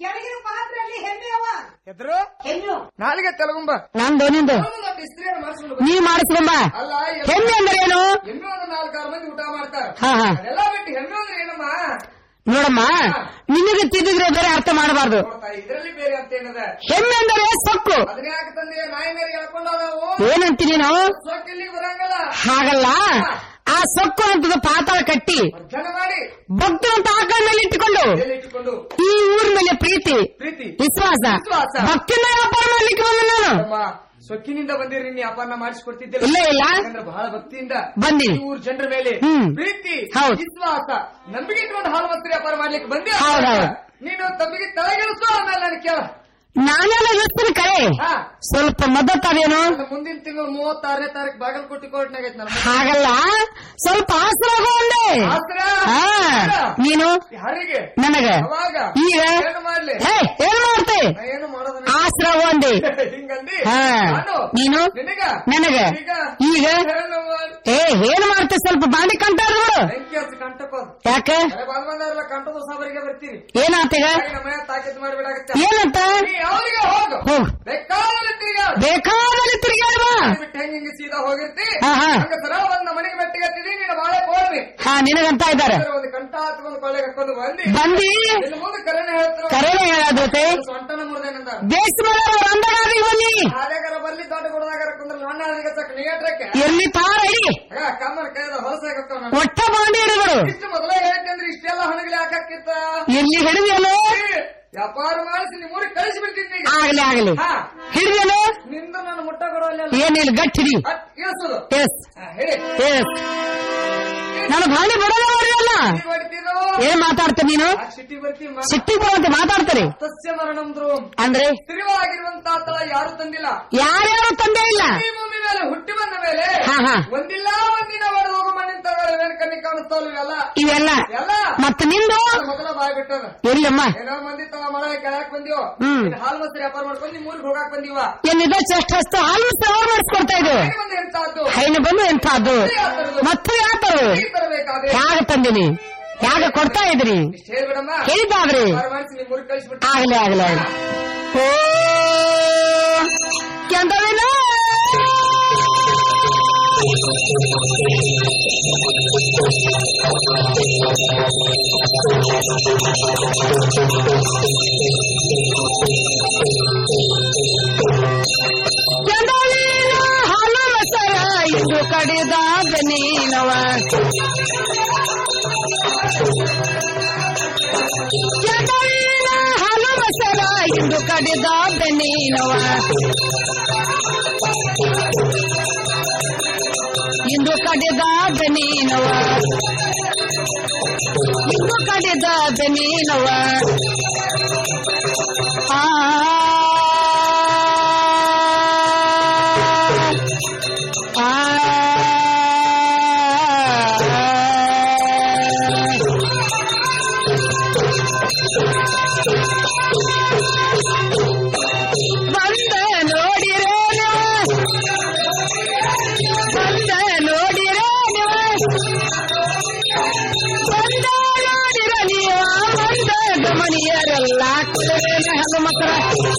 ಎದ್ರು ನಾಲಿಗೆ ತೆಲಗುಂಬ ನಂದು ನಿಂದು ಒಂದೊಂದು ಇಸ್ತ್ರಿಯನ್ನು ಮಾಡಿಸ್ಕೊಂಡು ನೀ ಮಾಡಿಸ್ಕೊಂಬ ಅಲ್ಲ ಹೆಮ್ಮೆ ಅಂದ್ರೆ ಏನು ಎಮ್ಮೆ ಒಂದು ನಾಲ್ಕಾರು ಮಂದಿ ಊಟ ಮಾಡ್ತಾರ ಹಾ, ಹಾ. ಅದೆಲ್ಲ ಬಿಟ್ಟು ಹೆಮ್ಮೆ ಅಂದ್ರೆ ಏನಮ್ಮ ನೋಡಮ್ಮ ನಿನಗೆ ತಿದ್ದಿದ್ರೆ ಬೇರೆ ಅರ್ಥ ಮಾಡಬಾರ್ದು ಇದ್ರಲ್ಲಿ ಬೇರೆ ಅಂತ ಏನದ ಹೆಮ್ಮೆ ಅಂದರೆ ಸೊಕ್ಕು ಅದನ್ನ ಯಾಕೆ ತಂದೆ ನಾಯಿ ಮೇಲೆ ಎಳ್ಕೊಂಡ ನಾವು ಏನಂತ ನೀನು ಸೊಕ್ಕ ಇಲ್ಲಿಗೆ ಬರಂಗಲ್ಲ ಹಾಗಲ್ಲ ಆ ಸೊಕ್ಕು ಅಂತದ ಪಾತಾಳ ಕಟ್ಟಿ ಜನ ಮಾಡಿ ಭಕ್ತಿ ಅಂತ ಆಕಳ ಮೇಲೆ ಇಟ್ಟುಕೊಂಡು ಎಲ್ಲಿ ಇಟ್ಟುಕೊಂಡು ಈ ಊರ್ ಮೇಲೆ ಪ್ರೀತಿ ಪ್ರೀತಿ ವಿಶ್ವಾಸ ವಿಶ್ವಾಸ. ಭಕ್ತಿನ ವ್ಯಾಪಾರ ಮಾಡ್ಲಿಕ್ಕೆ ಬಂದ ನಾನು ಅಮ್ಮ, ಸೊಕ್ಕಿನಿಂದ ಬಂದಿರಿ ನೀ ಅಪಾರನ ಮಾಡಿಸ್ಕೊಡ್ತಿದ್ದಿಲ್ಲ ಇಲ್ಲ, ಇಲ್ಲ. ಯಾಕಂದ್ರೆ ಬಹಳ ಭಕ್ತಿಯಿಂದ ಬಂದಿ. ಈ ಊರ್ ಜನರ ಮೇಲೆ ಹ್ಮ್. ಪ್ರೀತಿ ಹೌದು. ವಿಶ್ವಾಸ ನಂಬಿಕೆ ಇಟ್ಕೊಂಡು ಹಾಲು ಮತ್ತು ವ್ಯಾಪಾರ ಮಾಡ್ಲಿಕ್ಕೆ ಬಂದಿ ಹೌದೌದು. ನೀನು ತಮ್ಮಿಗೆ ತಲೆಗೆಳಿಸು ಆಮೇಲೆ ನನಗೆ ಕೇಳ ನಾನೆಲ್ಲ ಇರ್ತೀನಿ ಕರೆ ಹಾ. ಸ್ವಲ್ಪ ಮದ್ದತ್ತಾವೇನು ನನ್ನ ಮುಂದಿನ ತಿಂಗಳು ಮೂವತ್ತಾರನೇ ತಾರೀಕು ಬಾಗಲಕೋಟೆ ಕೋರ್ಟ್ನಾಗ ಐತೆ ನನ್ನ ಹಾಗಲ್ಲ ಸ್ವಲ್ಪ ಆಸರ ಒಂದೇ ಆಸ್ತ್ರ? ಹಾ ನೀನು ಯಾರಿಗೆ ನನಗ ಅವಾಗ ಈಗ ಏನು ಮಾಡ್ಲಿ ಹೇ ಏನ್ ಮಾಡ್ತೆ ನಾ ಏನು ಮಾಡೋದನ್ನ ಆಸರ ಒಂದೇ ಹಿಂಗಂದಿ ಹಾ ನಾನು ನೀನು ನಿನಗ ನನಗ ಈಗ ಈಗ ಏನು ಮಾಡ್- ಏ ಏನ್ ಮಾಡ್ತೆ ಸ್ವಲ್ಪ ಬಾಂಡಿ ಕಂಟ ನೋಡು ಬೆಂಕಿ ಹಚ್ಚಿ ಕಂಟಕ್ಕೋದು ಯಾಕೆ ಬಂದ್ ಬಂದವರೆಲ್ಲ ಕಂಟದ ಸಾಬರಿಗೆ ಬರ್ತೀರಿ ಏನಾತೀಗ ನಮ್ಮ ಮನೆ ತಾಕೀತು ಮಾಡಿಬಿಡಾಕತ್ತ ಏನಂತ ನೀ ಯಾವ್ರಿಗೆ ಹೋಗು ಹೋಗ್ ಬೇಕಾದಲ್ಲಿ ತಿರ್ಗಾಡು. ಬೇಕಾದಲ್ಲಿ ತಿರುಗಾಡುವ ಬಿಟ್ಟು ಹೆಂಗ್ ಹಿಂಗೆ ಸೀದಾ ಹೋಗಿರ್ತಿ ಹಾ, ಹಾ. ಹಂಗ ಸರಳ ಬಂದ್ ನಮ್ಮ ಮನೆಗೆ ಮೆಟ್ಟಿಗೆ ಹತ್ತಿದಿ ನೀನು ಬಾಳೆ ಕೋಡ್ರಿ ಹಾ ನಿನಗಂತ ಇದ್ದಾರೆ ಒಂದು ಕಂಠ ಹತ್ಕೊಂಡು ಕೊಳ್ಳೆಗೆ ಹಾಕೊಂಡು ಬಂದಿ ಬಂದಿ ಇನ್ನು ಮುಂದೆ ಕರೆನೆ ಹೇಳ್ತಾರೆ ಕರೆನೆ ಹೇಳೋದಕ್ಕೆ ಸೊಂಟನ ಮುರ್ದೇನಂದ ಬೇಸ್ ಅಂದಗಾದ್ರಿಗೆ ಬನ್ನಿ ಅದೇಗಾರ ಬರ್ಲಿ ದೊಡ್ಡ ಗುಡದಾಗಾರ ಕುಂದ್ರ ನನ್ನ ಹಾದಿಗೆ ಚಕ್ ನಿಗಟ್ರಕ್ಕೆ ಎಲ್ಲಿ ತಾರ ಇಡಿ ಕಮ್ಮನ ಕೈದ ಹೊಲಸಾಗತ್ತಾವ ನಾನು ಒಟ್ಟ ಬಾಂಡಿ ಹಿಡಿದ್ರು ಇಷ್ಟು ಮೊದಲೇ ಹೇಳ್ತೆ ಅಂದ್ರೆ ಇಷ್ಟೆಲ್ಲ ಹಣಗಳು ಯಾಕಾಕಿತ್ತ ಎಲ್ಲಿ ಹಿಡಿದ್ಯಲ್ಲೋ ವ್ಯಾಪಾರ ಮಾಡಿಸಿ ನಿಮ್ಮೂರಿಗೆ ಕಳಿಸಿ ಬಿಡ್ತಿದ್ದೆ ಆಗ್ಲಿ ಆಗ್ಲಿ ಹಾ ಹಿಡಿದ್ಯಲ್ಲೋ ನಿಂದ ನಾನು ಮುಟ್ಟ ಕೊಡೋಲ್ಲ ಏನಿಲ್ಲ ಗಟ್ಟಿ ಹಿಡಿ ಇಳಿಸೋದು ಎಸ್ ಹೇಳಿ ಎಸ್ ನಾನು ಬಾಂಡಿ ಬರೋಲ್ಲ ನೋಡ್ರಿ ಅಲ್ಲ ಹೊಡಿತೀರೋ ಏನ್ ಮಾತಾಡ್ತೀನಿ ನೀನು ಸಿಟಿ ಬರ್ತೀವಿ ಸಿಟ್ಟಿ ಬರುವಂತೆ ಮಾತಾಡ್ತಾರೆ ಸಸ್ಯ ಮರಣಂ ಧ್ರುವಂ ಅಂದ್ರೆ ಸ್ಥಿರವಾಗಿರುವಂತ ತಳ ಯಾರು ತಂದಿಲ್ಲ ಯಾರ್ಯಾರು ತಂದೆ ಇಲ್ಲ ಈ ಭೂಮಿ ಮೇಲೆ ಹುಟ್ಟಿ ಬಂದ ಮೇಲೆ ಹಾ, ಹಾ. ಒಂದಿಲ್ಲ ಒಂದಿನ ಒಡೆದು ಹೋಗೋ ಮಣ್ಣಿನ ತಗೊಳ್ಳಿ ಕಣ್ಣಿ ಕಾಣಿಸ್ತಾವಲ್ಲ ಇವೆಲ್ಲ ಇವೆಲ್ಲ ಎಲ್ಲ ಮತ್ತೆ ನಿಂದು ಮೊದಲ ಬಾಯ್ ಬಿಟ್ಟದ ಎಲ್ಲಮ್ಮ ಏನೋ ಮಂದಿ ತವ ಮಳೆ ಕೆಳಕ್ ಬಂದಿವೋ ಹ್ಮ್. ಇನ್ನು ಹಾಲು ಮೊಸರು ವ್ಯಾಪಾರ ಮಾಡ್ಕೊಂಡು ನಿಮ್ ಊರಿಗೆ ಹೋಗಾಕ್ ಬಂದಿವ ಏನಿದೆ ಚೆಸ್ಟ್ ಹಸ್ತು ಹಾಲು ಅವ್ರು ಮಾಡಿಸ್ಕೊಡ್ತಾ ಇದು ಬಂದು ಎಂತಾದ್ದು ಹೈನು ಬಂದು ಎಂಥದ್ದು ಮತ್ತು ಯಾತರು ತರಬೇಕಾದ್ರೆ ಯಾಗ ತಂದಿನಿ ಯಾಗ ಕೊಡ್ತಾ ಇದ್ರಿ ಇಷ್ಟ ಹೇಳ್ಬಿಡಮ್ಮ ಹೇಳಿದ್ದಾವ್ರಿ ವ್ಯಾಪಾರ ಮಾಡಿಸಿ ನಿಮ್ ಊರಿಗೆ ಕಳಿಸ್ಬಿಟ್ಟು ಆಗ್ಲಿ ಆಗ್ಲಿ ಆಗ್ಲಿ ಓ ಕೆಂದವಿನ ಕೆಂದವಿನ ಹಾಲು ಮಸರ ಇಂದು ಕಡಿದಾದ ನೀನವ ಕೆಂದವಿನ ಹಾಲು ಮಸರ ಇಂದು ಕಡಿದಾದ ನೀನವ ಇಂದು ಕಡಿದಾದ ನೀನವ ಇಂದು ಕಡಿದಾದ ನೀನವ ಆ ಬಂದ ನೋಡಿರೇನು ಬಂದ ನೋಡಿರೇನು ಬಂದ ನೋಡಿರ ನೀವ ಬಂದ ಗಮನಿಯರೆಲ್ಲ ಕುಲವೇನ ಹಣ್ಣು ಮಕ್ಕಳ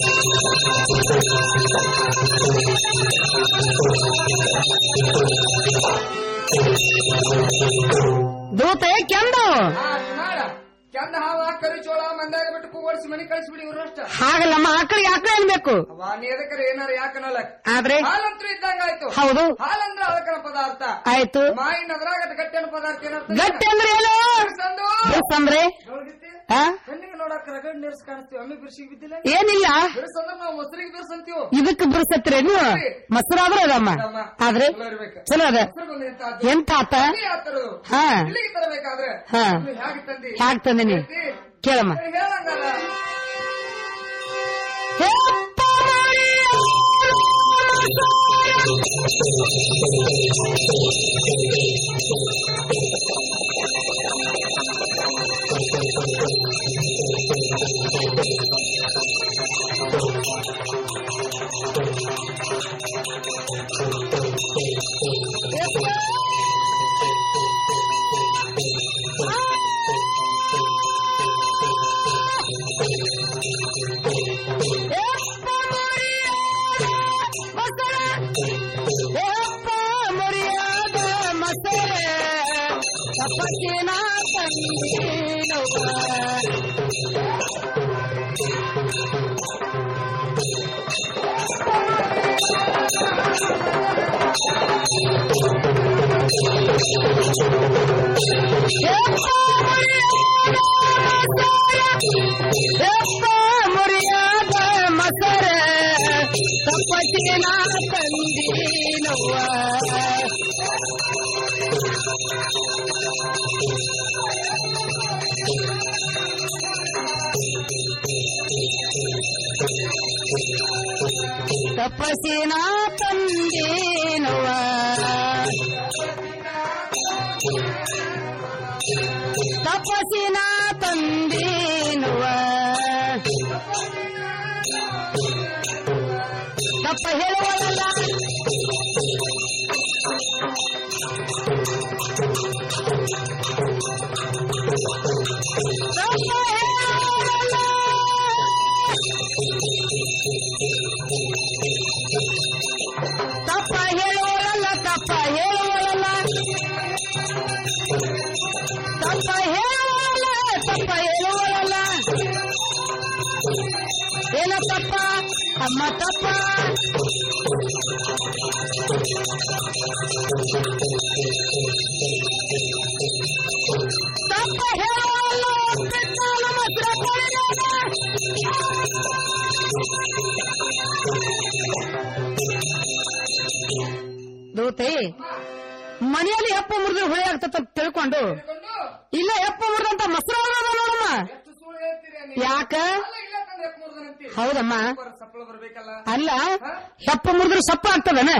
ದೂತೆ ಕೆಂದು ಕೆಂದ ಹಾವ ಕರಿ ಚೋಳ ಮಂದಾಗ ಬಿಟ್ಟು ಕೂಗೊಡಿಸಿ ಮನೆ ಕಳಿಸ್ಬಿಡಿ ಇವ್ರಷ್ಟ ಹಾಗಲ್ಲಮ್ಮ ಆಕಳಿಗೆ ಆಕಳ ಏನ್ ಬೇಕು ಕುಡಿಬೇಕು ವಾ ನೀ ಎದಕ್ಕರೆ ಏನಾರ ಯಾಕನಲ್ಲ ಆದ್ರೆ ಹಾಲಂತೂ ಇದ್ದಂಗ ಆಯ್ತು ಹೌದು. ಹಾಲಂದ್ರ ಅದಕ್ಕನ ಪದಾರ್ಥ ಆಯ್ತು ಮಾಯಿನ ಅದ್ರಾಗ ಗಟ್ಟಿನ ಪದಾರ್ಥ ಏನಂತ ಗಟ್ಟಿ ಅಂದ್ರೆ ಏನು ಬಿರ್ಸಂದ್ರೆ ಆ? ಕಣ್ಣಿಗೆ ನೋಡಕ್ ರಗಡ್ ನೀರ್ಸ್ ಕಾಣಿಸ್ತೀವಿ ಒಮ್ಮೆ ಬಿರ್ಸಿಗೆ ಬಿದ್ದಿಲ್ಲ ಏನಿಲ್ಲ ಬಿರ್ಸಂದ್ರ ನಾವು ಮೊಸರಿಗೆ ಬಿರ್ಸಂತೀವಿ ಇದಕ್ಕೆ ಬಿರ್ಸತ್ತೀರೇನು ಮೊಸರಾದ್ರೆ ಅದಮ್ಮ ಆದ್ರೆ ಚಲೋ ಅದ ಎಂತ ಆತ ಹಾ ಇಲ್ಲಿಗೆ ತರಬೇಕಾದ್ರೆ ಹಾ ಹೇಗೆ ತಂದಿ ಹ್ಯಾಕ್ ತಂದಿನಿ ಕೇಳಮ್ಮ ಹೇಳಂಗಲ್ಲ ಮುರಿಯಾದ ಮಸರ ತಪ್ಪಸಿನ ತಂದೀನವ್ವ ತಪಸಿನ ತಂದೇನವ್ವ ತಪಸಿನ ತಂದೇನುವ ತಪ್ಪ ಹೇಳುವಲ್ಲ ತಪ್ಪ ಹೇಳುವಲ್ಲ ತಪ್ಪ ಹೇಳುವಲ್ಲ ತಪ್ಪ ಹೇಳುವಲ್ಲ ತಪ್ಪ ಹೇಳುವಲ್ಲ ಏನ ತಪ್ಪ ಅಮ್ಮ ತಪ್ಪ ತಪ್ಪ ಹೇಳುವಲ್ಲ ಬೆಟ್ಟಾಲ ಮಾತ್ರ ದೂತೆ ಮನೆಯಲ್ಲಿ ಹೆಪ್ಪ ಮುರಿದ್ರೆ ಹುಳಿ ಆಗ್ತದ ತಿಳ್ಕೊಂಡು ಇಲ್ಲ ಹೆಪ್ಪ ಮುರಿದಂತ ಮೊಸರು ಆಗೋದು ನೋಡಮ್ಮ ಯಾಕ ಹೌದಮ್ಮ ಅಲ್ಲ ಹೆಪ್ಪ ಮುರಿದ್ರೆ ಸಪ್ಪ ಆಗ್ತದನ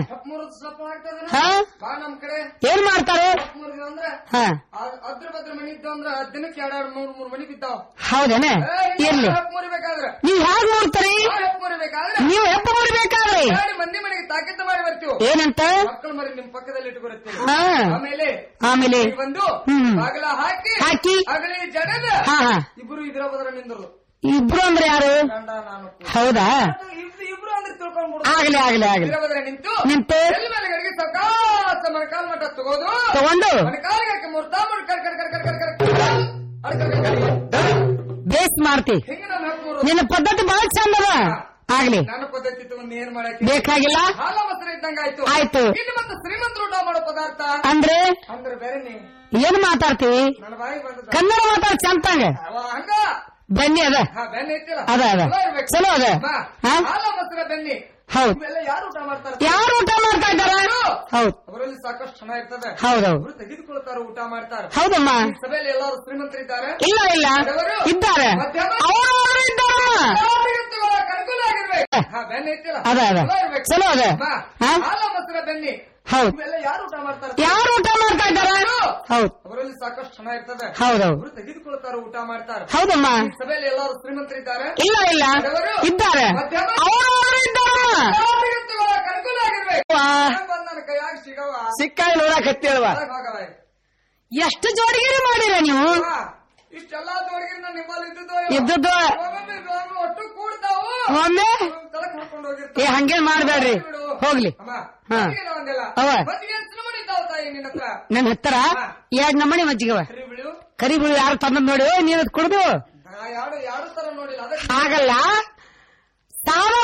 ಹಾ ಬಾ ನಮ್ ಕಡೆ ಏನ್ ಮಾಡ್ತಾರೆ ಮುರಿದ್ವಿ ಅಂದ್ರ ಹಾ ಆ- ಅದ್ರ ಬದ್ರ ಮನಿ ಇದ್ದಾವ ಅಂದ್ರ ದಿನಕ್ಕೆ ಎರಡ್ ಮೂರ್ ಮೂರ್ ಮನಿ ಬಿದ್ದಾವ ಹೌದೇನ ಇರ್ಲಿ ಹೆಪ್ ಮುರಿಬೇಕಾದ್ರೆ ನೀವ್ ಹೇಗ್ ನೋಡ್ತೀರಿ ಆ ಹೆಪ್ ಮುರಿಬೇಕಾದ್ರೆ ನೀವು ಹೆಪ್ಪ ಮುರಿಬೇಕಾದ್ರೆ ಎರಡು ಮಂದಿ ಮನೆಗೆ ತಾಕೀತು ಮಾಡಿ ಬರ್ತೀವಿ ಏನಂತ ಮಕ್ಕಳು ಮರಿ ನಿಮ್ ಪಕ್ಕದಲ್ಲಿ ಇಟ್ಕೊಳ್ತೀವಿ ಹಾ. ಆಮೇಲೆ ಆಮೇಲೆ ಇಲ್ಲಿ ಬಂದು ಹ್ಮ್. ಬಾಗಿಲ ಹಾಕಿ ಹಾಕಿ. ಅಗಲಿ ಜಡದ ಹಾ, ಹಾ. ಇಬ್ರು ಇದ್ರ ಬದ್ರ ನಿಂದ್ರು ಇಬ್ರು ಅಂದ್ರೆ ಯಾರು ಗಂಡ ನಾನು ಹೌದಾ ಇಬ್ರು ಇಬ್ರು ಅಂದ್ರೆ ತಿಳ್ಕೊಂಡ್ಬಿಡು ಆಗ್ಲಿ ಆಗ್ಲಿ ಆಗ್ಲಿ ಇದ್ರ ಬದ್ರ ನಿಂತು ನಿಂತು ಎಲ್ಲಿ ಮೇಲೆ ಗಡಿಗೆ ಸಕಾಸ ಮಣಕಾಲ್ ಮಟ್ಟ ತಗೋದು ತಗೊಂಡು ಮಣಕಾಲಿಗೆ ಹಾಕಿ ಮುರ್ತ ಮುರ್ ಕರ್ ಕರ್ ಕರ್ ಕರ್ ಕರ್ ಕರ್ ಕರ್ ಅಡ್ ಕರ್ ಕರ್ ಕರ್. ಬೇಸ್ ಮಾಡ್ತಿ ಹಿಂಗ ನಮ್ಮ ಹೆಪ್ಪ ಮುರ್ದು. ನಿನ್ನ ಪದ್ಧತಿ ಬಹಳ ಚಂದ ಅದ ಆಗ್ಲಿ ನನ್ನ ಪದ್ಧತಿ ತಗೊಂಡು ಏನ್ ಮಾಡಕ್ಕೆ ಬೇಕಾಗಿಲ್ಲ ಹಾಲ ಮೊಸರು ಇದ್ದಂಗ ಆಯ್ತು ಆಯ್ತು. ಇನ್ನು ಮತ್ತೆ ಶ್ರೀಮಂತರು ಊಟ ಮಾಡೋ ಪದಾರ್ಥ ಅಂದ್ರೆ ಅಂದ್ರೆ ಬೇರೆ ನೀ ಏನ್ ಮಾತಾಡ್ತೀವಿ ನನ್ನ ಬಾಯಿ ಬಂದ ಕನ್ನಡ ಮಾತಾಡ ಚಂತಂಗ ಹಂಗ ಬನ್ನಿ ಅದ ಹಾ, ಬೆಣ್ಣೆ ಐತಿಲ್ಲ ಅದ, ಅದ. ಚಲೋ ಇರ್ಬೇಕು. ಚಲೋ ಅದ. ಬಾ. ಹಾ? ಹಾಲ ಮೊಸರ ಬೆಣ್ಣೆ ಹೌದ್ ಇವೆಲ್ಲ ಯಾರು ಊಟ ಮಾಡ್ತಾರೆ ಯಾರು ಊಟ ಮಾಡ್ತಾ ಇದ್ದಾರ ಹೌದ್ ಅವರಲ್ಲಿ ಸಾಕಷ್ಟು ಹಣ ಇರ್ತದೆ ಹೌದೌದು. ಅವರು ತೆಗೆದುಕೊಳ್ತಾರ ಊಟ ಮಾಡ್ತಾರ ಹೌದಮ್ಮ ಈ ಸಭೆಯಲ್ಲಿ ಎಲ್ಲರೂ ಶ್ರೀಮಂತರಿದ್ದಾರೆ ಇಲ್ಲ ಇಲ್ಲ ಬಡವರು? ಇದ್ದಾರೆ ಮಧ್ಯಮ? ಅವರು ಅವರು ಇದ್ದಾರಮ್ಮ ಶ್ರೀಮಂತರುಗಳ ಕನುಕೂಲ ಆಗಿರ್ಬೇಕು ಹಾ, ಬೆಣ್ಣೆ ಐತಿಲ್ಲ ಅದ, ಅದ. ಚಲೋ ಇರ್ಬೇಕು. ಚಲೋ ಅದ. ಬಾ. ಹಾ? ಹಾಲ ಮೊಸರ ಬೆಣ್ಣೆ ಹೌದ್ ಇವೆಲ್ಲ ಯಾರು ಊಟ ಮಾಡ್ತಾರೆ ಯಾರು ಊಟ ಮಾಡ್ತಾ ಇದ್ದಾರ ಹೌದ್ ಅವರಲ್ಲಿ ಸಾಕಷ್ಟು ಹಣ ಇರ್ತದೆ ಹೌದೌದು. ಅವರು ತೆಗೆದುಕೊಳ್ತಾರ ಊಟ ಮಾಡ್ತಾರ ಹೌದಮ್ಮ ಈ ಸಭೆಯಲ್ಲಿ ಎಲ್ಲರೂ ಶ್ರೀಮಂತರಿದ್ದಾರೆ ಇಲ್ಲ ಇಲ್ಲ ಬಡವರು? ಇದ್ದಾರೆ ಮಧ್ಯಮ? ಅವರು ಅವರು ಇದ್ದಾರಮ್ಮ ಶ್ರೀಮಂತರುಗಳ ಕನುಕೂಲ ಆಗಿರ್ಬೇಕು ವಾ. ಹೆಂಗ್ ಬಂದ್ ನನ್ನ ಕೈಯಾಗ ಸಿಗವ ಸಿಕ್ಕಾಗಿ ನೋಡಕತ್ತೇಳವ ಒಳಗ್ ಹೋಗವ. ಎಷ್ಟು ಜೋಡಿಗಿರಿ ಮಾಡಿರ ನೀವು ವಾ, ಇಷ್ಟೆಲ್ಲಾ ತೋರಿಗಿರಿ ನಾನು ನಿಮ್ಮಲ್ಲಿ ಇದ್ದದ್ದು ಇದ್ದದ್ದು. ಒಮ್ಮೊಮ್ಮೆ ಇದ್ವು, ಒಟ್ಟು ಕೂಡ್ತಾವು ಒಮ್ಮೆ ತಲಕ್ ಹೊಡ್ಕೊಂಡು ಏ ಹೋಗಿರ್ತಾವ ಹಂಗೇನ್ ಮಾಡ್ಬೇಡ್ರಿ ಹೋಗ್ಲಿ ಅಮ್ಮ ಹಾ. ಮಜ್ಜಿಗೆ ಒಂದಿಲ್ಲ ಅವ. ಮಜ್ಜಿಗೆ ಎಷ್ಟು ಮಾಡಿದ್ದಾವ ತಾಯಿ ನಿನ್ನ ಹತ್ರ ನನ್ ಹತ್ತಿರ ಎರಡ್ ನಮ್ಮನೆ ಮಜ್ಜಿಗವ ಕರಿ ಬಿಳು ಕರಿ ಬಿಳು ಯಾರು ತಂದ್ ನೋಡಿ ನೀನ್ ಅದ್ ಕುಡ್ದು ನಾ ಯಾರು ಯಾರು ತರ ನೋಡಿಲ್ಲ ಅದಕ್ಕೆ ಆಗಲ್ಲ ಸಾಲ ಮಜ್ಜಿಗೆ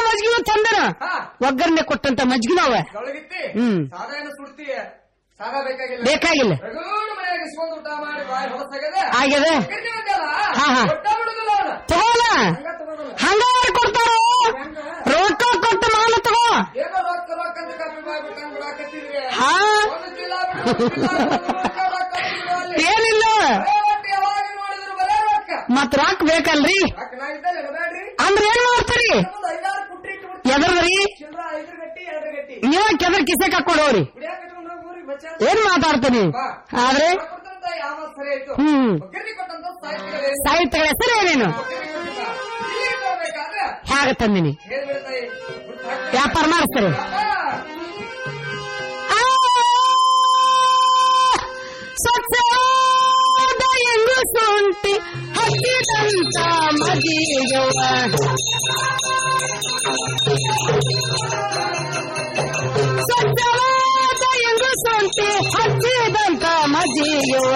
ಚಂದನ ಒಗ್ಗರಣೆ ಕೊಟ್ಟಂತ ಮಜ್ಗಿನವ ಒಳಗಿತ್ತಿ ಹ್ಮ್. ಸಾದಾ ಏನು ಸುಡ್ತಿ ಸಾದಾ ಬೇಕಾಗಿಲ್ಲ ಬೇಕಾಗಿಲ್ಲ. ರಗೂಡು ಮನೆಯಾಗ ಇಸ್ಕೊಂಡ್ ಊಟ ಮಾಡಿ ಬಾಯಿ ಹೊಲಸಾಗದೆ ಆಗ್ಯದ? ಒಗ್ಗರಣೆ ಒಂದಲ್ಲ, ಹಾ, ಹಾ. ಒಟ್ಟ ಬಿಡುದಿಲ್ಲ ಅವನ ತಗೋಲ ಹಂಗ ಯಾರ್ ಕೊಡ್ತಾರೋ ರೊಕ್ಕ ಕೊಟ್ಟು ಮಾಲ ತಗೋ ಏನೋ ರೊಕ್ಕ ರೊಕ್ಕ ಅಂತ ಕಮ್ಮಿ ಮಾಡ್ಬಿಟ್ಟಂಗ್ ಬಿಡಾಕತ್ತಿದ್ರಿ ಹಾ ಒಂದು ಚೀಲ ಬಿಡು, ಒಂದು ಚೀಲ ಬಿಡು, ರೊಕ್ಕ ರೊಕ್ಕ ಬಿಡು ಅಲ್ಲಿ. ಏನಿಲ್ಲ ಬರೇ ರೊಕ್ಕ ಯಾವಾಗ ನೋಡಿದ್ರು ಬರೇ ರೊಕ್ಕ ಮತ್ ರಾಕ್ ಬೇಕಲ್ರಿ ರೊಕ್ಕ ನಾ ಇದ್ದಲ್ಲಿ ಇಡಬೇಡ್ರಿ ಅಂದ್ರ ಏನ್ ಮಾಡ್ತೀರಿ ಒಂದು ಐದಾರು ಕುಟ್ರಿ ಇಟ್ಟು ಎದರ್ದ್ರಿ ಚಿಲ್ರ ಐದು ಗಟ್ಟಿ ಎರಡು ಗಟ್ಟಿ ನೀವ ಕೆದರ್ ಕಿಸೆ ಹಾಕೊಂಡವ್ರಿ ಕುಡಿಯಾಕ ಇಟ್ಕೊಂಡ್ ಹೋಗ್ ಊರಿಗೆ ಬಚ್ಚ ಏನ್ ಮಾತಾಡ್ತೀನಿ ಆದ್ರೆ ಕೊಟ್ಟಂತ ಯಾವ ಸರಿ ಆಯ್ತು ಹ್ಮ್. ಒಗ್ಗರಣೆ ಕೊಟ್ಟಂತ ಸಾಹಿತ್ಯಗಳೇ ಸಾಹಿತ್ಯಗಳ ಹೆಸರು ಏನೇನು ಇಲ್ಲಿಗೆ ಬರ್ಬೇಕಾದ್ರೆ ಹೇಗ ತಂದಿನಿ ಹೇಳ್ಬಿಡ್ತಾಯಿ ವ್ಯಾಪಾರ ಮಾಡಿಸ್ತಾರೆ ಸ್ವಚ್ಛವಾದ ಎಂಗು ಶುಂಠಿ ಹಚ್ಚಿದಂತ ಮದಿಯವ ಸ್ವಚ್ಛವಾದ ಎಂಗು ಶುಂಠಿ ಹಚ್ಚಿದಂತ ಮದಿಯವ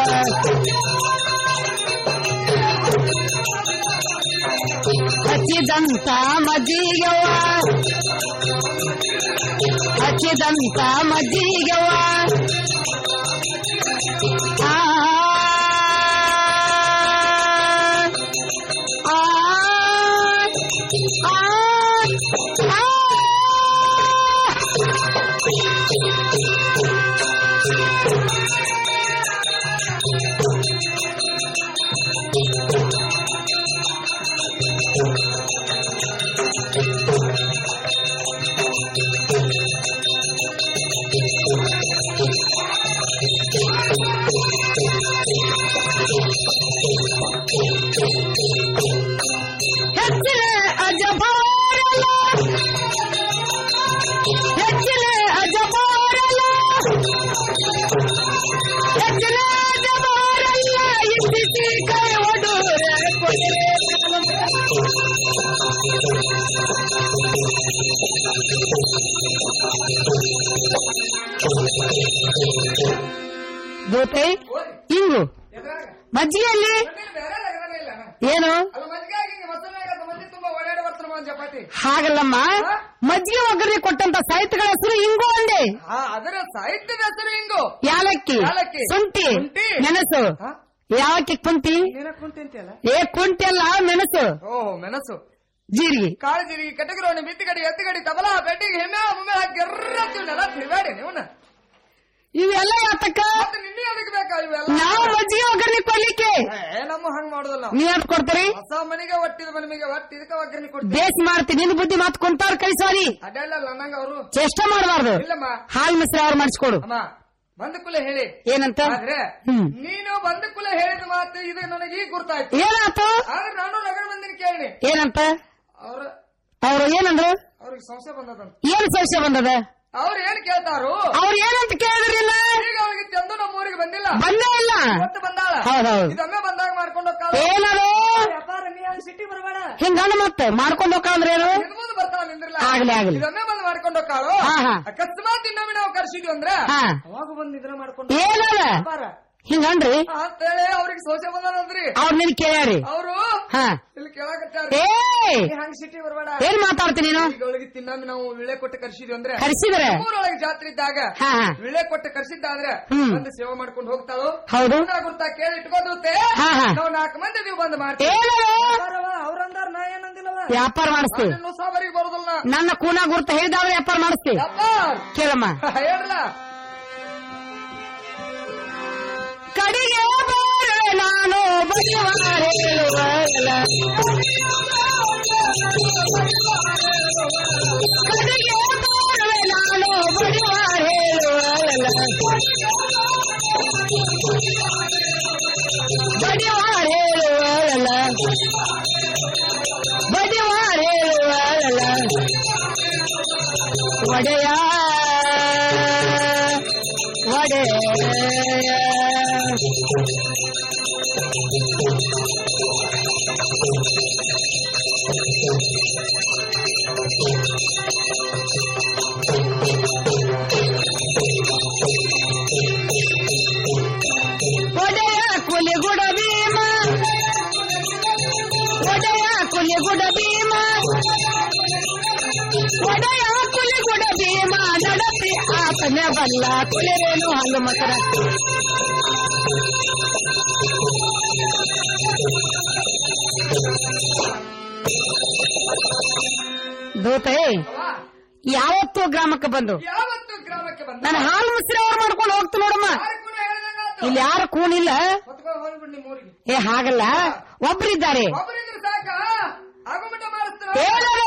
ಹಚ್ಚಿದಂತ ಮದಿಯವ ಹಚ್ಚಿದಂತ ಮಜ್ಜಿಗೆವ ಆ, ಆ, ಆ, ಆ. ಹೆಚ್ಚಿನ ಅಜಬಾರಲ ಹೆಚ್ಚಿನ ಅಜಬಾರಲ ಹೆಚ್ಚಿನ ಅಜಬಾರಲ್ಲ ಇದ್ದಿಸಿ ಕೈ ಒಡೂರ ಭೂತೆ ಇಂಗು ಮಜ್ಜಿಗೆಯಲ್ಲಿ ಏನು ಅಲ್ಲ ಮಜ್ಜಿಗೆ ಹಿಂಗೆ ಮೊಸರಿನಾಗ ಮಂದಿ ತುಂಬಾ ಓಡಾಡಿ ಬರ್ತಾರ ಒಂದ್ ಚಪಾತಿ ಹಾಗಲ್ಲಮ್ಮ ಮಜ್ಜಿಗೆ ಒಗ್ಗರಣೆ ಕೊಟ್ಟಂತ ಸಾಹಿತ್ಯಗಳ ಹೆಸರು ಇಂಗು ಅಂದೆ ಹಾ ಅದರ ಸಾಹಿತ್ಯದ ಹೆಸರು ಹಿಂಗು ಯಾಲಕ್ಕಿ ಯಾಲಕ್ಕಿ. ಶುಂಠಿ ಶುಂಠಿ. ಮೆಣಸು ಯಾವಕ್ಕೆ ಕುಂತಿ ಏನ ಕುಂತಿಂತಿಯಲ್ಲ ಏ ಕುಂಟಿ ಅಲ್ಲ ಮೆಣಸು ಓಹೋ ಮೆಣಸು ಜೀರಿಗೆ ಕಾಳು ಜೀರಿಗೆ ಕಟಗರೋಣಿ ಬಿತ್ತಿಗಡಿ ಎತ್ತಿಗಡಿ ತಬಲ ಬೆಟ್ಟಿಗೆ ಹೆಮ್ಮೆ ಮುಮ್ಮೆ ಹಾಕಿ ಎರ್ರತ್ತೀವನ್ನೆಲ್ಲ ತಿರುಗಾಡಿ ನೀವನ್ನ ಇವೆಲ್ಲ ಯಾತಕ್ಕ ಮತ್ತೆ ನಿನ್ನೆ ಅದಕ್ಕೆ ಬೇಕಾ ಇವೆಲ್ಲ ನಾವು ಮಜ್ಜಿಗೆ ಒಗ್ಗರಣೆ ಕೊಡ್ಲಿಕ್ಕೆ ಏ ನಮ್ಮ ಹಂಗ್ ಮಾಡೋದಲ್ಲ ನಾವು. ನೀವ್ ಯಾವ್ದು ಕೊಡ್ತೀರಿ ಹೊಸ ಮನೆಗೆ ಒಟ್ಟಿದ ಮನೆಗೆ ಒಟ್ಟು ಇದಕ್ಕೆ ಒಗ್ಗರಣೆ ಕೊಡ್ತೀವಿ ಬೇಸ್ ಮಾಡ್ತೀನಿ ನಿನ್ ಬುದ್ಧಿ ಮಾತು ಕುಂತಾರ ಕಳಿಸೋರಿ ಅದೆಲ್ಲ ನಂಗ ಅವರು ಚೇಷ್ಟ ಮಾಡಬಾರ್ದು ಇಲ್ಲಮ್ಮ ಹಾಲ್ ಮಿಶ್ರ ಅವ್ರು ಮಾಡಿಸ್ಕೊಡು ಅಮ್ಮ ಬಂದ ಕುಲ ಹೇಳಿ ಏನಂತ ಆದ್ರೆ ಹ್ಮ್. ನೀನು ಬಂದ ಕುಲ ಹೇಳಿದ ಮಾತು ಇದು ನನಗೆ ಈಗ ಗುರ್ತಾಯ್ತು ಏನಾತು ಆದ್ರೆ ನಾನು ನಗರ ಮಂದಿನ ಕೇಳಿ ಏನಂತ ಅವ್ರ ಅವ್ರು ಏನಂದ್ರು ಅವ್ರಿಗೆ ಸಂಶಯ ಬಂದದಂತ ಏನ್ ಸಂಶಯ ಬಂದದ ಅವ್ರು ಏನ್ ಕೇಳ್ತಾರು ಅವ್ರು ಏನಂತ ಕೇಳಿದ್ರಿಲ್ಲ ಈಗ ಅವ್ರಿಗೆ ಚಂದು ನಮ್ಮ ಊರಿಗೆ ಬಂದಿಲ್ಲ ಬಂದೇ ಇಲ್ಲ ಇವತ್ತು ಬಂದಾಳ ಹೌದೌದು. ಇದೊಮ್ಮೆ ಬಂದಾಗ ಮಾಡ್ಕೊಂಡು ಹೋಗ್ತಾಳ ಏನದು ವ್ಯಾಪಾರ ನೀ ಅಲ್ಲಿ ಸಿಟಿ ಬರಬೇಡ ಹಿಂಗಣ್ಣ ಮತ್ತೆ ಮಾಡ್ಕೊಂಡು ಹೋಗ್ಕಂದ್ರೆ ಏನು ಮುಂದೆ ಬರ್ತಾಳ ನಿಂದ್ರಲ್ಲ ಆಗ್ಲಿ, ಆಗ್ಲಿ. ಇದೊಮ್ಮೆ ಬಂದು ಮಾಡ್ಕೊಂಡು ಹೋಗ್ತಾಳು ಹಾ, ಹಾ. ಅಕಸ್ಮಾತ್ ಇನ್ನೊಮ್ಮೆ ನಾವು ಕರ್ಸಿದ್ವಿ ಅಂದ್ರೆ ಹಾ. ಅವಾಗ ಬಂದು ನಿದ್ರೆ ಮಾಡ್ಕೊಂಡು ಏನದ ವ್ಯಾಪಾರ ಹಿಂಗನ್ರಿ ಅಂತೇಳಿ ಅವ್ರಿಗೆ ಸೋಸೆ ಬಂದಾರಂದ್ರಿ ಅವ್ರ ನಿನ್ ಕೇಳ್ಯಾರಿ ಅವರು ಹಾ ಇಲ್ಲಿ ಕೇಳಕತ್ತಾರ ಏ ಹಂಗ ಸಿಟಿ ಬರಬೇಡ ಏನ್ ಮಾತಾಡ್ತೀನಿ ನೀನು ಈಗ ಅವಳಿಗೆ ತಿನ್ನೊಮ್ಮೆ ನಾವು ವಿಳೆ ಕೊಟ್ಟು ಕರ್ಸಿದ್ವಿ ಅಂದ್ರೆ ಕರ್ಸಿದ್ರೆ? ಊರೊಳಗೆ ಜಾತ್ರೆ ಇದ್ದಾಗ ಹಾ, ಹಾ. ವಿಳೆ ಕೊಟ್ಟು ಕರ್ಸಿದ್ದಾದ್ರೆ ಹ್ಮ್. ಬಂದು ಸೇವೆ ಮಾಡ್ಕೊಂಡು ಹೋಗ್ತಾಳು ಹೌದು. ಗುರ್ತ ಗುರ್ತ ಕೇಳಿ ಇಟ್ಕೊಂಡ್ರುತ್ತೆ ಹಾ, ಹಾ. ನಾವು ನಾಲ್ಕು ಮಂದಿ ನೀವು ಬಂದು ಮಾಡ್ತೀವಿ ಏನದು? ಅವ್ರಂದಾರ ನಾ ಏನಂದಿಲ್ಲವ ವ್ಯಾಪಾರ ಮಾಡಿಸ್ತೀವಿ ಇನ್ನು ಸಾಬರಿಗೆ ಬರೋದಲ್ಲ ನನ್ನ ಕೂನ ಗುರ್ತ ಹೇಳಿದಾದ್ರೆ ವ್ಯಾಪಾರ ಮಾಡಿಸ್ತೀವಿ ವ್ಯಾಪಾರ ಕೇಳಮ್ಮ ಹೇಳ್ರಲ್ಲ ಕಡೆಗೆ ಬಾರೆ ನಾನು ಬಸವಾರ ಹೇಳುವಲ್ಲ. ಕಡೆಗೆ ಬಾರೆ ನಾನು ಬಸವಾರ ಹೇಳುವಲ್ಲ. ಬಡಿವಾರ ಹೇಳುವಲ್ಲ ಬಡಿವಾರ ಹೇಳುವಲ್ಲ ಒಡೆಯ ಒಡೆಯ ಒಡೆಯ ಕುಲಿಗುಡ ಭೀಮ ಒಡೆಯ ಕುಲಿಗುಡ ಭೀಮ ಒಡೆಯ ಕುಲಿಗುಡ ಭೀಮ ನಡತಿ ಆತನ ಬಲ್ಲ ಕುಲಿರೇನು ಹಲ್ಲು ಮಕರ ದೂತೆ ಯಾವತ್ತೂ ಗ್ರಾಮಕ್ಕೆ ಬಂದು ಯಾವತ್ತು ಗ್ರಾಮಕ್ಕೆ ಬಂದ ನಾನು ಹಾಲು ಮುಸ್ರಿ ಅವ್ರು ಮಾಡ್ಕೊಂಡು ಹೋಗ್ತು ನೋಡಮ್ಮ ಇಲ್ಲಿ ಯಾರು ಕೂನಿಲ್ಲ ಹೊತ್ಕೊಂಡು ಹೋಗ್ಬಿಡ್ ನಿಮ್ಮ ಊರಿಗೆ ಏ ಹಾಗಲ್ಲ ಒಬ್ರಿದ್ದಾರೆ ಒಬ್ಬರಿದ್ರೆ ಸಾಕ ಆಗುಮಟ ಮಾಡಿಸ್ತಾರ ಹೇಳರು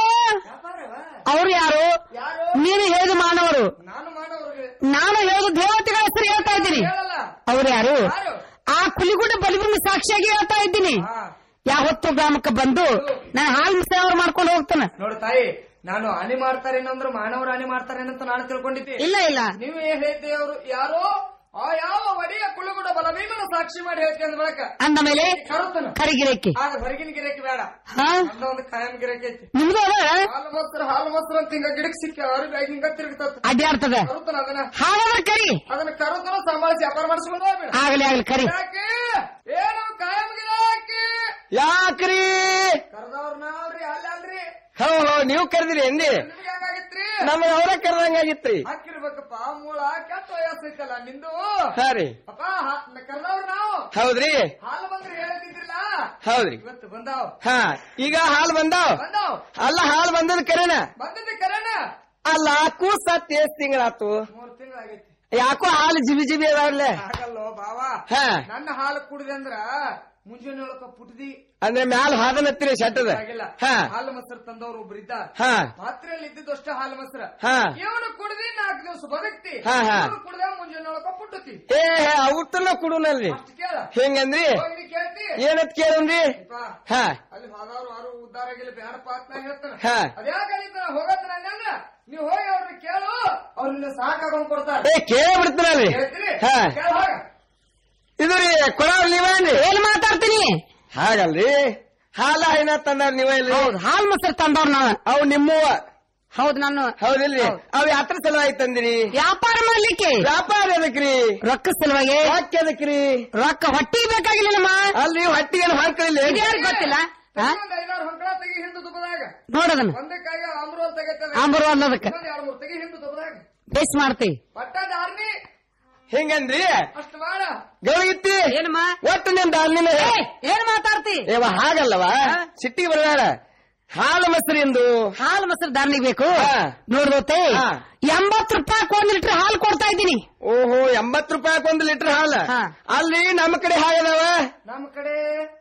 ಅವ್ರು ಯಾರು ನೀನು ಹೇಳಿದ ಮಾನವರು ನಾನು ಮಾಡೋರಿಗೆ ನಾನು ಹೇಳಿದ ದೇವತೆಗಳ ಹೆಸರು ಹೇಳ್ತಾ ಇದ್ದೀನಿ ಹೇಳಲ್ಲ ಅವ್ರು ಯಾರು ಆ ಕುಲಿಗುಡ ಬಲಿಗುಂಡ ಸಾಕ್ಷಿಯಾಗಿ ಹೇಳ್ತಾ ಇದ್ದೀನಿ ಯಾವತ್ತು ಗ್ರಾಮಕ್ಕೆ ಬಂದು ನಾನು ಹಾಲು ಮುಸ್ರಿ ಅವ್ರು ಮಾಡ್ಕೊಂಡು ಹೋಗ್ತಾನೆ ನೋಡು ತಾಯಿ ನಾನು ಹಾನಿ ಮಾಡ್ತಾರೇನಂದ್ರು ಮಾನವರು ಹಾನಿ ಮಾಡ್ತಾರೇನಂತ ನಾನು ತಿಳ್ಕೊಂಡಿದ್ದೆ ಇಲ್ಲ ಇಲ್ಲ ನೀವು ಏನ್ ಹೇಳ್ತೀವಿ ಅವರು ಯಾರೋ ಆ ಯಾವ ಒಡೆಯ ಕುಳುಗುಡ ಬಲಭೀಮನ ಸಾಕ್ಷಿ ಮಾಡಿ ಹೇಳ್ತೀನಿ ಅಂದ ಬಳಕ ಅಂದ ಮೇಲೆ ಕರುತ್ತನ ಕರಿಗಿರಕ್ಕೆ ಆಗ ಹೊರಗಿನ ಗಿರಕ್ಕೆ ಬೇಡ ಹಾ ನಂದ ಒಂದು ಕಾಯಂ ಗಿರಕ್ಕೆ ಐತಿ ನಿಮ್ದು ಅದ ಹಾಲು ಮೊಸರು ಹಾಲು ಮೊಸರು ಅಂತ ಹಿಂಗ ಗಿಡಕ್ ಸಿಕ್ಕ ಅವ್ರ ಬ್ಯಾಗ್ ಹಿಂಗ ತಿರುಗ್ತದ ಅಡ್ಡಾಡ್ತದ ಕರುತ್ತನ ಅದನ್ನ ಹಾಗಾದ್ರೆ ಕರಿ ಅದನ್ನ ಕರುತ್ತನ ಸಂಭಾಳಿಸಿ ವ್ಯಾಪಾರ ಮಾಡಿಸ್ಕೊಂಡು ಹೋಗ್ಬೇಡ ಆಗ್ಲಿ ಆಗ್ಲಿ ಕರಿ ಯಾಕೆ ಏನು ಕಾಯಂ ಗಿರಾಕಿ ಯಾಕ್ರಿ ಕರ್ದವ್ರ ನಾವ್ರಿ ಅಲ್ಲ ಅಲ್ರಿ ಹೋ ಹೋ ನೀವು ಕರೆದಿರಿ ಎಂದಿ ನಿಮ್ಗೆ ಹೆಂಗಾಗಿತ್ರಿ ನಮ್ಮ ಅವರ ಕರೆದಂಗಾಗಿತ್ರಿ ಹಾಕಿರ್ಬೇಕಪ್ಪ ಮೂಳ ಕೆಟ್ಟ ವಯಸ್ಸೈತಲ್ಲ ನಿಂದು ಹಾ ರೀ ಅಪ್ಪ ಕರ್ದವ್ರ ನಾವು ಹೌದ್ರಿ ಹಾಲು ಬಂದ್ರೆ ಹೇಳ್ತಿದ್ರಿಲ್ಲ ಹೌದ್ರಿ ಇವತ್ತು ಬಂದಾವ್ ಹಾ ಈಗ ಹಾಲು ಬಂದಾವ್ ಬಂದಾವ್ ಅಲ್ಲ ಹಾಲು ಬಂದದ ಕರೆನ ಬಂದದ್ದು ಕರೆನ ಅಲ್ಲ ಕೂಸತ್ ಎಷ್ಟ್ ತಿಂಗಳಾತು ಮೂರ್ ತಿಂಗಳಾಗೈತಿ ಯಾಕೋ ಹಾಲು ಜಿಬಿ ಜಿಬಿ ಅದಾವ್ಲೆ ಆಗಲ್ಲೋ ಬಾವ ಹಾ ನನ್ನ ಹಾಲು ಕುಡಿದೆ ಅಂದ್ರ ಮುಂಜಾನೆ ಒಳಕ ಪುಟ್ದಿ ಅಂದ್ರೆ ಮ್ಯಾಲ ಹಾದನತ್ತಿರಿ ಶೆಟ್ಟದ ಆಗಿಲ್ಲ ಹಾ ಹಾಲು ಮೊಸರು ತಂದವ್ರು ಒಬ್ರು ಇದ್ದಾರೆ ಹಾ ಪಾತ್ರೆಯಲ್ಲಿ ಇದ್ದಿದ್ದು ಅಷ್ಟೇ ಹಾಲು ಮೊಸರು ಹಾ ಇವನು ಕುಡ್ದಿ ನಾಲ್ಕು ದಿವಸ ಬದುಕ್ತಿ ಹಾ, ಹಾ. ಇವ್ನು ಕುಡ್ದ ಮುಂಜಾನೆ ಒಳಕ ಪುಟ್ಟತಿ ಏ ಔಟನ್ನ ಕುಡುನಲ್ರಿ ಕೇಳ ಹೆಂಗಂದ್ರಿ ಹೋಗಿ ಕೇಳ್ತಿ ಏನತ್ ಕೇಳನ್ರಿ ಹಾ ಅಲ್ಲಿ ಹೋದವ್ರು ಯಾರು ಉದ್ದಾರ ಆಗಿಲ್ಲ ಬೇಡಪ್ಪ ಅಂತ ನಾ ಹೇಳ್ತಾನೆ ಹಾ. ಅದ್ಯಾಕಂತ ಹೋಗತ್ತ ಅಂದ್ರ ನೀವು ಹೋಗಿ ಅವ್ರನ್ನ ಕೇಳು ಅವ್ರನ್ನ ಸಾಕಾಗೊಂಡ್ ಕೊಡ್ತಾರೆ ಏ ಕೇಳ್ಬಿಡ್ತೀನಲ್ರಿ ಹೇಳ್ತೀರಿ ಹಾ ಕೇಳ ಹೋಗ ಇದು ರೀ ಕೊಡವ್ರ ನೀವೇನ್ರಿ ಏನ್ ಮಾತಾಡ್ತೀನಿ ಹಾಗಲ್ರಿ ಹಾಲ ಏನ ತಂದಾರ ನೀವ ಇಲ್ರಿ ಹಾಲ್ ಮೊಸರು ತಂದವ್ರ ನಾವ ಅವು ನಿಮ್ಮವ ಹೌದ್ ನಾನು ಹೌದಿಲ್ರಿ ಅವ್ ಯಾತ್ರ ಸಲುವಾಗಿ ತಂದಿರಿ ವ್ಯಾಪಾರ ಮಾಡ್ಲಿಕ್ಕೆ ವ್ಯಾಪಾರ ಎದಕ್ರಿ ರೊಕ್ಕ ಸಲುವಾಗಿ ಯಾಕೆ ಎದಕ್ರಿ ರೊಕ್ಕ ಹೊಟ್ಟಿ ಬೇಕಾಗಿಲ್ಲಮ್ಮ ಅಲ್ರಿ ಹೊಟ್ಟಿಗೆ ಹಾಕಲಿಲ್ಲ ಇದ್ಯಾರಿಗ್ ಗೊತ್ತಿಲ್ಲ ಹಾ? ಒಂದ್ ಐದಾರು ಹೊಂಕಳ ತೆಗಿ ಹಿಂದೆ ದುಬ್ಬದಾಗ ನೋಡದನ್ನ ಒಂದಕ್ಕಾಗಿ ಆಮ್ರೋಲ್ ತೆಗಿತದೆ ಆಂಬರು ಅನ್ನೋದಕ್ಕೆ ಇನ್ನೊಂದ್ ಎರಡು ಮೂರು ತೆಗಿ ಹಿಂದೆ ದುಬ್ಬದಾಗ ಬೇಸ್ ಮಾಡ್ತೀವಿ ಪಟ್ಟದ ಆರ್ಮಿ ಹೆಂಗಂದ್ರಿ ಅಷ್ಟು ಮಾಡ ಗೌರಗಿತ್ತಿ ಏನಮ್ಮ ಒಟ್ಟು ನಿಮ್ ದಾರ್ನಿನ ಏನ್ ಮಾತಾಡ್ತಿ ಏವ ಹಾಗಲ್ಲವ ಸಿಟ್ಟಿಗೆ ಬರಬೇಡ ಹಾಲು ಮೊಸರಿಂದು ಹಾಲು ಮೊಸರು ದಾರ್ನಿಗೆ ಬೇಕು ಹಾ. ನೋಡ್ಬೋತೆ ಹಾ. ಎಂಬತ್ತು ರೂಪಾಯಿ ಒಂದ್ ಲೀಟರ್ ಹಾಲು ಕೊಡ್ತಾ ಇದ್ದೀನಿ ಓಹೋ ಎಂಬತ್ ರೂಪಾಯಿ ಒಂದು ಲೀಟರ್ ಹಾಲು ಹಾ. ಅಲ್ಲಿ ನಮ್ಮ ಕಡೆ ಹಾಗದವ ನಮ್ಮ ಕಡೆ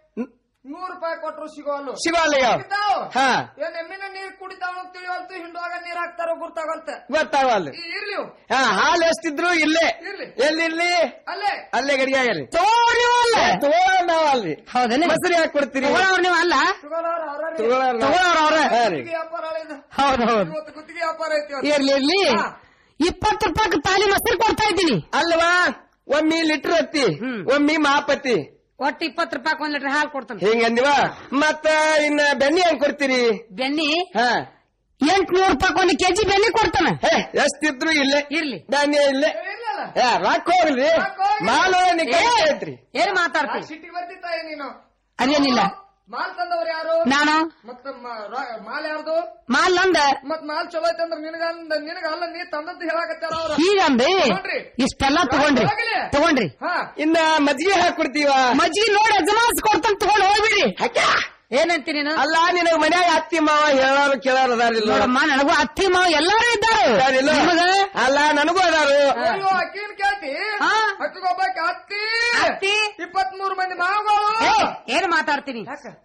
ನೂರು ರೂಪಾಯಿ ಕೊಟ್ರು ಸಿಗೋಲ್ಲು ಸಿಗೋಲ್ಲ ಯಾವ ಸಿಗ್ತಾವ್? ಹಾ ಏನ್ ಎಮ್ಮಿನ ನೀರ್ ಕುಡಿತಾವ ಅಂತ ತಿಳಿವಲ್ತು ಹಿಂಡುವಾಗ ನೀರ್ ಹಾಕ್ತಾರೋ ಗುರ್ತಾಗಲ್ತ ಗೊತ್ತಾಗಲ್ಲ ಈ ಇರ್ಲಿ ಇವು. ಹಾ ಹಾಲು ಎಷ್ಟಿದ್ರು ಇಲ್ಲೇ ಇರ್ಲಿ. ಎಲ್ಲಿ ಇರ್ಲಿ ಅಲ್ಲೇ ಅಲ್ಲೇ ಗಡಿಯಾಗಲ್ರಿ ತಗೋರಿವಲ್ಲ ತಗೊಳ್ಳೋರ್ ನಾವಲ್ರಿ ಹೌದೇನೆ ಮೊಸರು ಯಾಕೆ ಕೊಡ್ತೀರಿ ತಗೊಳ್ಳೋರು ನೀವು ಅಲ್ಲ ತಗೊಳ್ಳೋರು ಅವ್ರೇ. ತಗೊಳ್ಳೋರ್ ನಾವ್. ತಗೊಳ್ಳೋರು ಅವ್ರೇ. ಹಾ ರೀ. ಗುತ್ತಿಗೆ ವ್ಯಾಪಾರ ಆಳಿದ. ಹೌದು ಹೌದು ಇವತ್ತು ಗುತ್ತಿಗೆ ವ್ಯಾಪಾರ ಐತಿ ಇವತ್ತು. ಇರ್ಲಿ ಇರ್ಲಿ ಹಾ. ಇಪ್ಪತ್ತು ರೂಪಾಯಿ ತಾಲಿ ಮೊಸರು ಕೊಡ್ತಾ ಇದ್ದೀನಿ ಅಲ್ವಾ ಒಮ್ಮಿ ಲೀಟರ್ ಹತ್ತಿ ಒಮ್ಮಿ ಮಾಪತ್ತಿ ಒಟ್ಟು ಇಪ್ಪತ್ತು ರೂಪಾಯಿ ಒಂದ್ ಲೀಟರ್ ಹಾಲು ಕೊಡ್ತಾನೆ ಹಿಂಗಂದಿವ ಮತ್ತ ಇನ್ನ ಬೆಣ್ಣಿ ಹೆಂಗ್ ಕೊಡ್ತೀರಿ ಬೆನ್ನಿ ಹಾ ಎಂಟ್ನೂರು ರೂಪಾಯಿ ಒಂದು ಕೆಜಿ ಬೆನ್ನಿ ಕೊಡ್ತಾನೆ ಹೇ ಎಷ್ಟಿದ್ರು ಇಲ್ಲೇ ಇರ್ಲಿ ಧಾನ್ಯ ಇಲ್ಲೇ ಇರ್ಲಲ್ಲ. ಏ ರಾಕ್ ಹೋಗ್ರಿ ರಾಕ್ ಹೋಗ್ಲಿ. ಮಾಲು ನಿಕ್ಕ ಐತ್ರಿ ಏನ್ ಆ ಮಾತಾಡ್ತಿ ಸಿಟ್ಟಿಗೆ ಬರ್ತಿತ್ತಾಯ ನೀನು ಅದೇನಿಲ್ಲ ಮಾಲ್ ತಂದವ್ರು ಯಾರು ನಾನು ಮತ್ತ ಮ- ರ- ಮಾಲ್ ಯಾರ್ದು ಮಾಲ್ ನಂದ ಮತ್ ಮಾಲ್ ಚಲೋ ಐತೆ ಅಂದ್ರೆ ನಿನಗ ನಿನಗ ಅಲ್ಲ ನೀ ತಂದದ್ದು ಹೇಳಕತ್ತಾರ ಅವ್ರ ಹೀಗಂದ್ರಿ ತಗೊಂಡ್ರಿ. ಇಷ್ಟೆಲ್ಲ ತಗೊಂಡ್ರಿ ಹೋಗ್ಲಿ. ತಗೊಂಡ್ರಿ ಹಾ ಇನ್ನ ಮಜ್ಜಿಗೆ ಹಾಕೊಡ್ತೀವ ಮಜ್ಜಿಗೆ ನೋಡಿ ಯಜಮಾನ್ಸ್ ಕೊಡ್ತಾನೆ ತಗೊಂಡ್ ಹೋಗ್ಬಿಡ್ರಿ ಏನಂತೀನಿ ನೀನು ಅಲ್ಲ ನಿನಗ ಮನ್ಯಾಗ ಅತ್ತಿ ಮಾವ ಹೇಳೋರು ಕೇಳೋರು ಅದಾರಿಲ್ಲ ನೋಡಮ್ಮ ನನಗೂ ಅತ್ತಿ ಮಾವ ಎಲ್ಲಾರು ಇದ್ದಾರೆ ಅದಾರಿಲ್ಲ? ನಿಮಗ? ಅಲ್ಲ ನನಗೂ ಅದಾರು ಅಯ್ಯೋ ಅಕ್ಕಿನ ಕೇಳ್ತಿ ಹಾ? ಅಕ್ಕಿಗೊಬ್ಬಾಕಿ ಅತ್ತಿ ಅತ್ತಿ? ಇಪ್ಪತ್ ಮೂರು ಮಂದಿ ಮಾವುಗಳು ಏ, ಏನ್ ಮಾತಾಡ್ತೀನಿ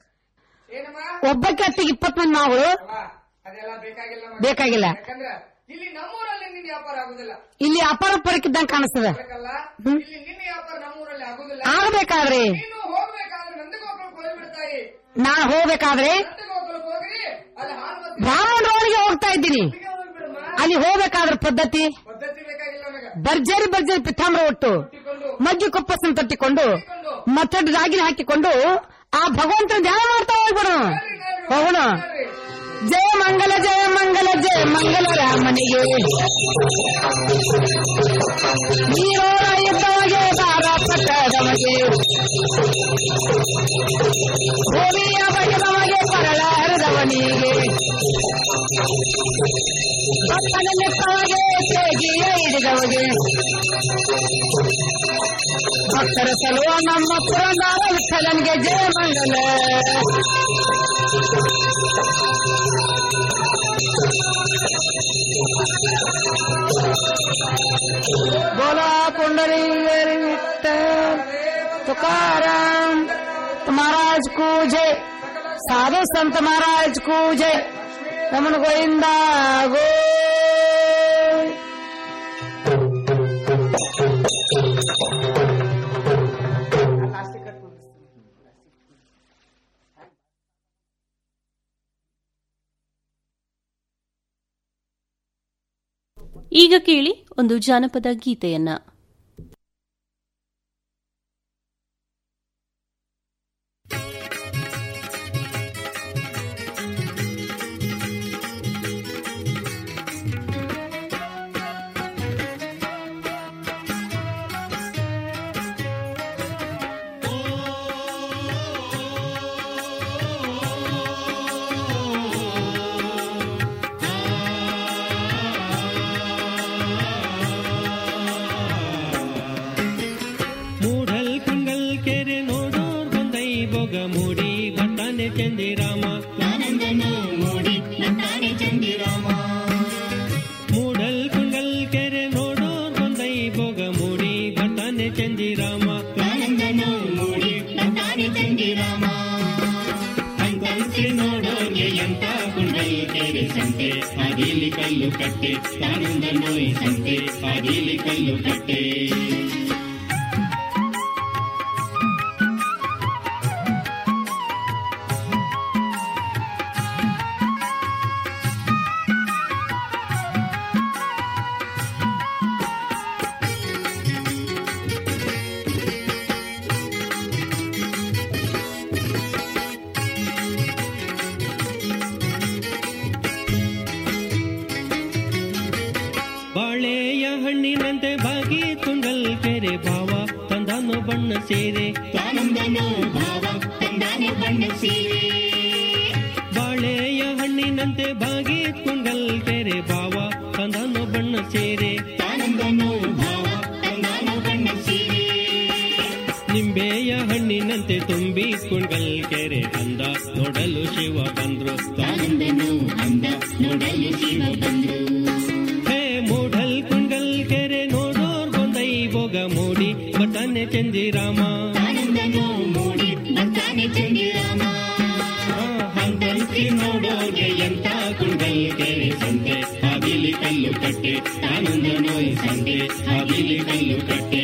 ಏನಮ್ಮ ಒಬ್ಬಕ್ಕೆ ಅತ್ತಿಗೆ ಇಪ್ಪತ್ ಮಂದಿ ಮಾವುಗಳು ಅವ್ವ, ಅದೆಲ್ಲ ಬೇಕಾಗಿಲ್ಲ ನಮಗೆ. ಬೇಕಾಗಿಲ್ಲ ಯಾಕಂದ್ರೆ ಇಲ್ಲಿ ನಮ್ಮೂರಲ್ಲಿ ನಿನ್ನ ವ್ಯಾಪಾರ ಆಗುದಿಲ್ಲ ಇಲ್ಲಿ ಅಪಾರ ಪರಕ್ಕಿದ್ದಂಗೆ ಕಾಣಿಸ್ತದ ಅದಕ್ಕಲ್ಲ ಇಲ್ಲಿ ನಿನ್ನ ವ್ಯಾಪಾರ ನಮ್ಮೂರಲ್ಲಿ ಆಗುದಿಲ್ಲ ಆಗ್ಬೇಕಾದ್ರೆ ನೀನು ಹೋಗ್ಬೇಕಾದ್ರೆ ನಂದಗೋಕುಲಕ್ಕೆ ಹೋಗ್ಬಿಡ್ತಾಯಿ ನಾನ್ ಹೋಗ್ಬೇಕಾದ್ರೆ ನಂದಗೋಕುಲಕ್ಕೆ ಹೋಗ್ರಿ ಅಲ್ಲಿ ಹಾಲು ಮತ್ತೆ ಬ್ರಾಹ್ಮಣರೊಳಗೆ ಹೋಗ್ತಾ ಇದ್ದೀನಿ ಹೋಗ್ಬಿಡಮ್ಮ ಅಲ್ಲಿ ಹೋಗ್ಬೇಕಾದ್ರೆ ಪದ್ಧತಿ ಪದ್ಧತಿ ಬೇಕಾಗಿಲ್ಲ ನನಗೆ ಭರ್ಜರಿ ಭರ್ಜರಿ ಪಿತಾಂಬರ ಒಟ್ಟು ಮಜ್ಜಿ ಕೊಪ್ಪಸನ್ ತಟ್ಟಿಕೊಂಡು ಮತ್ತೊಂದು ರಾಗಿನ ಹಾಕಿಕೊಂಡು ಆ ಭಗವಂತನ ಧ್ಯಾನ ಮಾಡ್ತಾ ಹೋಗ್ಬಿಡು ಹೋಗೋಣ ಜಯ ಮಂಗಲ ಜಯ ಮಂಗಲ ಜಯ ಮಂಗಲ ರಾಮನಿಗೆ ನೀರೋ ಇದ್ದವಗೆ ಬಾರ ಪಟ್ಟದವಗೆ ಭೂಮಿಯ ಬಗೆದವಗೆ ಕೊರಳ ಹರಿದವನಿಗೆ ಭಕ್ತನ ನೆತ್ತವಗೆ ತೇಗಿಯ ಹಿಡಿದವಗೆ ಭಕ್ತರ ಸಲುವ ನಮ್ಮ ಪುರಂದಾರ ವಿಠಲನ್ಗೆ ಜಯ ಮಂಗಲ बोला पुंडरी विठ्ठल तुकाराम महाराज को जय साधु संत महाराज को जय रमन गोविंदा गो ಈಗ ಕೇಳಿ ಒಂದು ಜಾನಪದ ಗೀತೆಯನ್ನ ಮೂಢಲ್ ಕುಂಗಲ್ ಕೆರೆ ನೋಡೋರ್ ಬಂದೈ ಬೊಗ ಮೂಡಿ ಬರ್ತಾನೆ ಚಂದಿರಾಮ ಮೂಡಿ ಬರ್ತಾನೆ ಚಂದಿರಾಮ ಮೂಡಲ್ ಕುಂಗಲ್ ಕೆರೆ ನೋಡೋರ್ ಬಂದೈ ಬೊಗ ಮೂಡಿ ಬರ್ತಾನೆ ಚಂದಿರಾಮ ಮೂಡಿ ಬರ್ತಾನೆ ಚಂದಿರಾಮ ಅಂತಂತೆ ನೋಡೋರ್ಗೆ ಎಂತ ಕುಂಡಲ್ ಕೆರೆ ಸಂತೆ ಅದಿಲಿ ಕಲ್ಲು ಕಟ್ಟೆ ತಾನೊಂದ ನೋಯ್ ಸಂತೆ ಅದಿಲಿ ಕಲ್ಲು ಕಟ್ಟೆ ಬಾಳೆಯ ಹಣ್ಣಿನಂತೆ ಬಾಗಿ ತುಂಗಲ್ ಕೆರೆ ಭಾವ ತಂದಾನು ಬಣ್ಣ ಸೇರೆ ತಾನಂದನು ಭಾವ ತಂದಾನು ಬಣ್ಣ ಸೇರೆ ಬಾಳೆಯ ಹಣ್ಣಿನಂತೆ ಬಾಗಿ ತುಂಗಲ್ ಕೆರೆ ಭಾವ ತಂದಾನು ಬಣ್ಣ ಸೇರೆ ತಾನಂದನು ಭಾವ ತಂದಾನು ಬಣ್ಣ ಸೇರೆ ನಿಂಬೆಯ ಹಣ್ಣಿನಂತೆ ತುಂಬಿ ಕುಂಡಲ್ ಕೆರೆ ಅಂದ ನೋಡಲು ಶಿವ ಬಂದ್ರು ತಾನಂದನು ಅಂದ ನೋಡಲು ಶಿವ ಬಂದ್ರು ಹೇ ಮೂಢಲ್ ಕುಂಡಲ್ ಕೆರೆ ನೋಡೋರ್ ಬಂದೈ ಬೊಗ ಮೂಡಿ ಬರ್ತಾನೆ ಚಂದಿರಾಮ ಮೂಡಿ ಬರ್ತಾನೆ ಚಂದಿರಾಮ ಹಂತಂತಿ ನೋಡೋಗೆ ಎಂತ ಕುಂಡಲ್ ಕೆರೆ ಸಂತೆ ಹಾವಿಲಿ ಕಲ್ಲು ಕಟ್ಟೆ ಆನಂದ ನೋಯ್ ಸಂತೆ ಹಾವಿಲಿ ಕಲ್ಲು ಕಟ್ಟೆ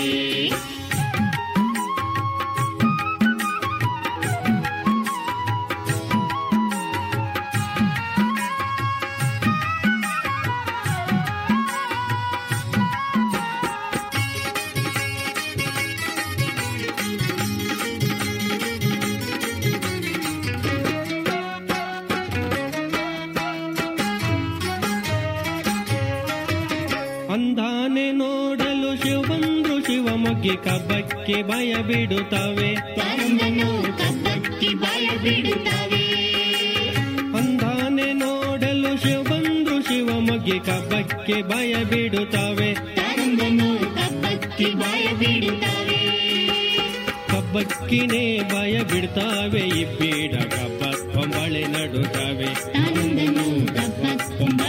ಅಂದಾನೆ ನೋಡಲು ಶಿವ ಬಂದ್ರು ಶಿವ ಮೊಗ್ಗೆ ಕಬ್ಬಕ್ಕೆ ಭಯ ಬಿಡುತ್ತವೆ ಕಬ್ಬಕ್ಕೆ ಭಯ ಬಿಡುತ್ತವೆ ಅಂದಾನೆ ನೋಡಲು ಶಿವ ಬಂದ್ರು ಶಿವ ಮೊಗ್ಗೆ ಕಬ್ಬಕ್ಕೆ ಭಯ ಬಿಡುತ್ತವೆ ಕಬ್ಬಕ್ಕೆ ಭಯ ಬಿಡುತ್ತವೆ ಕಬ್ಬಕ್ಕಿನೇ ಭಯ ಬಿಡ್ತಾವೆ ಇಬ್ಬೀಡ ಕಬ್ಬ ಕೊಂಬಳೆ ನಡುತ್ತವೆ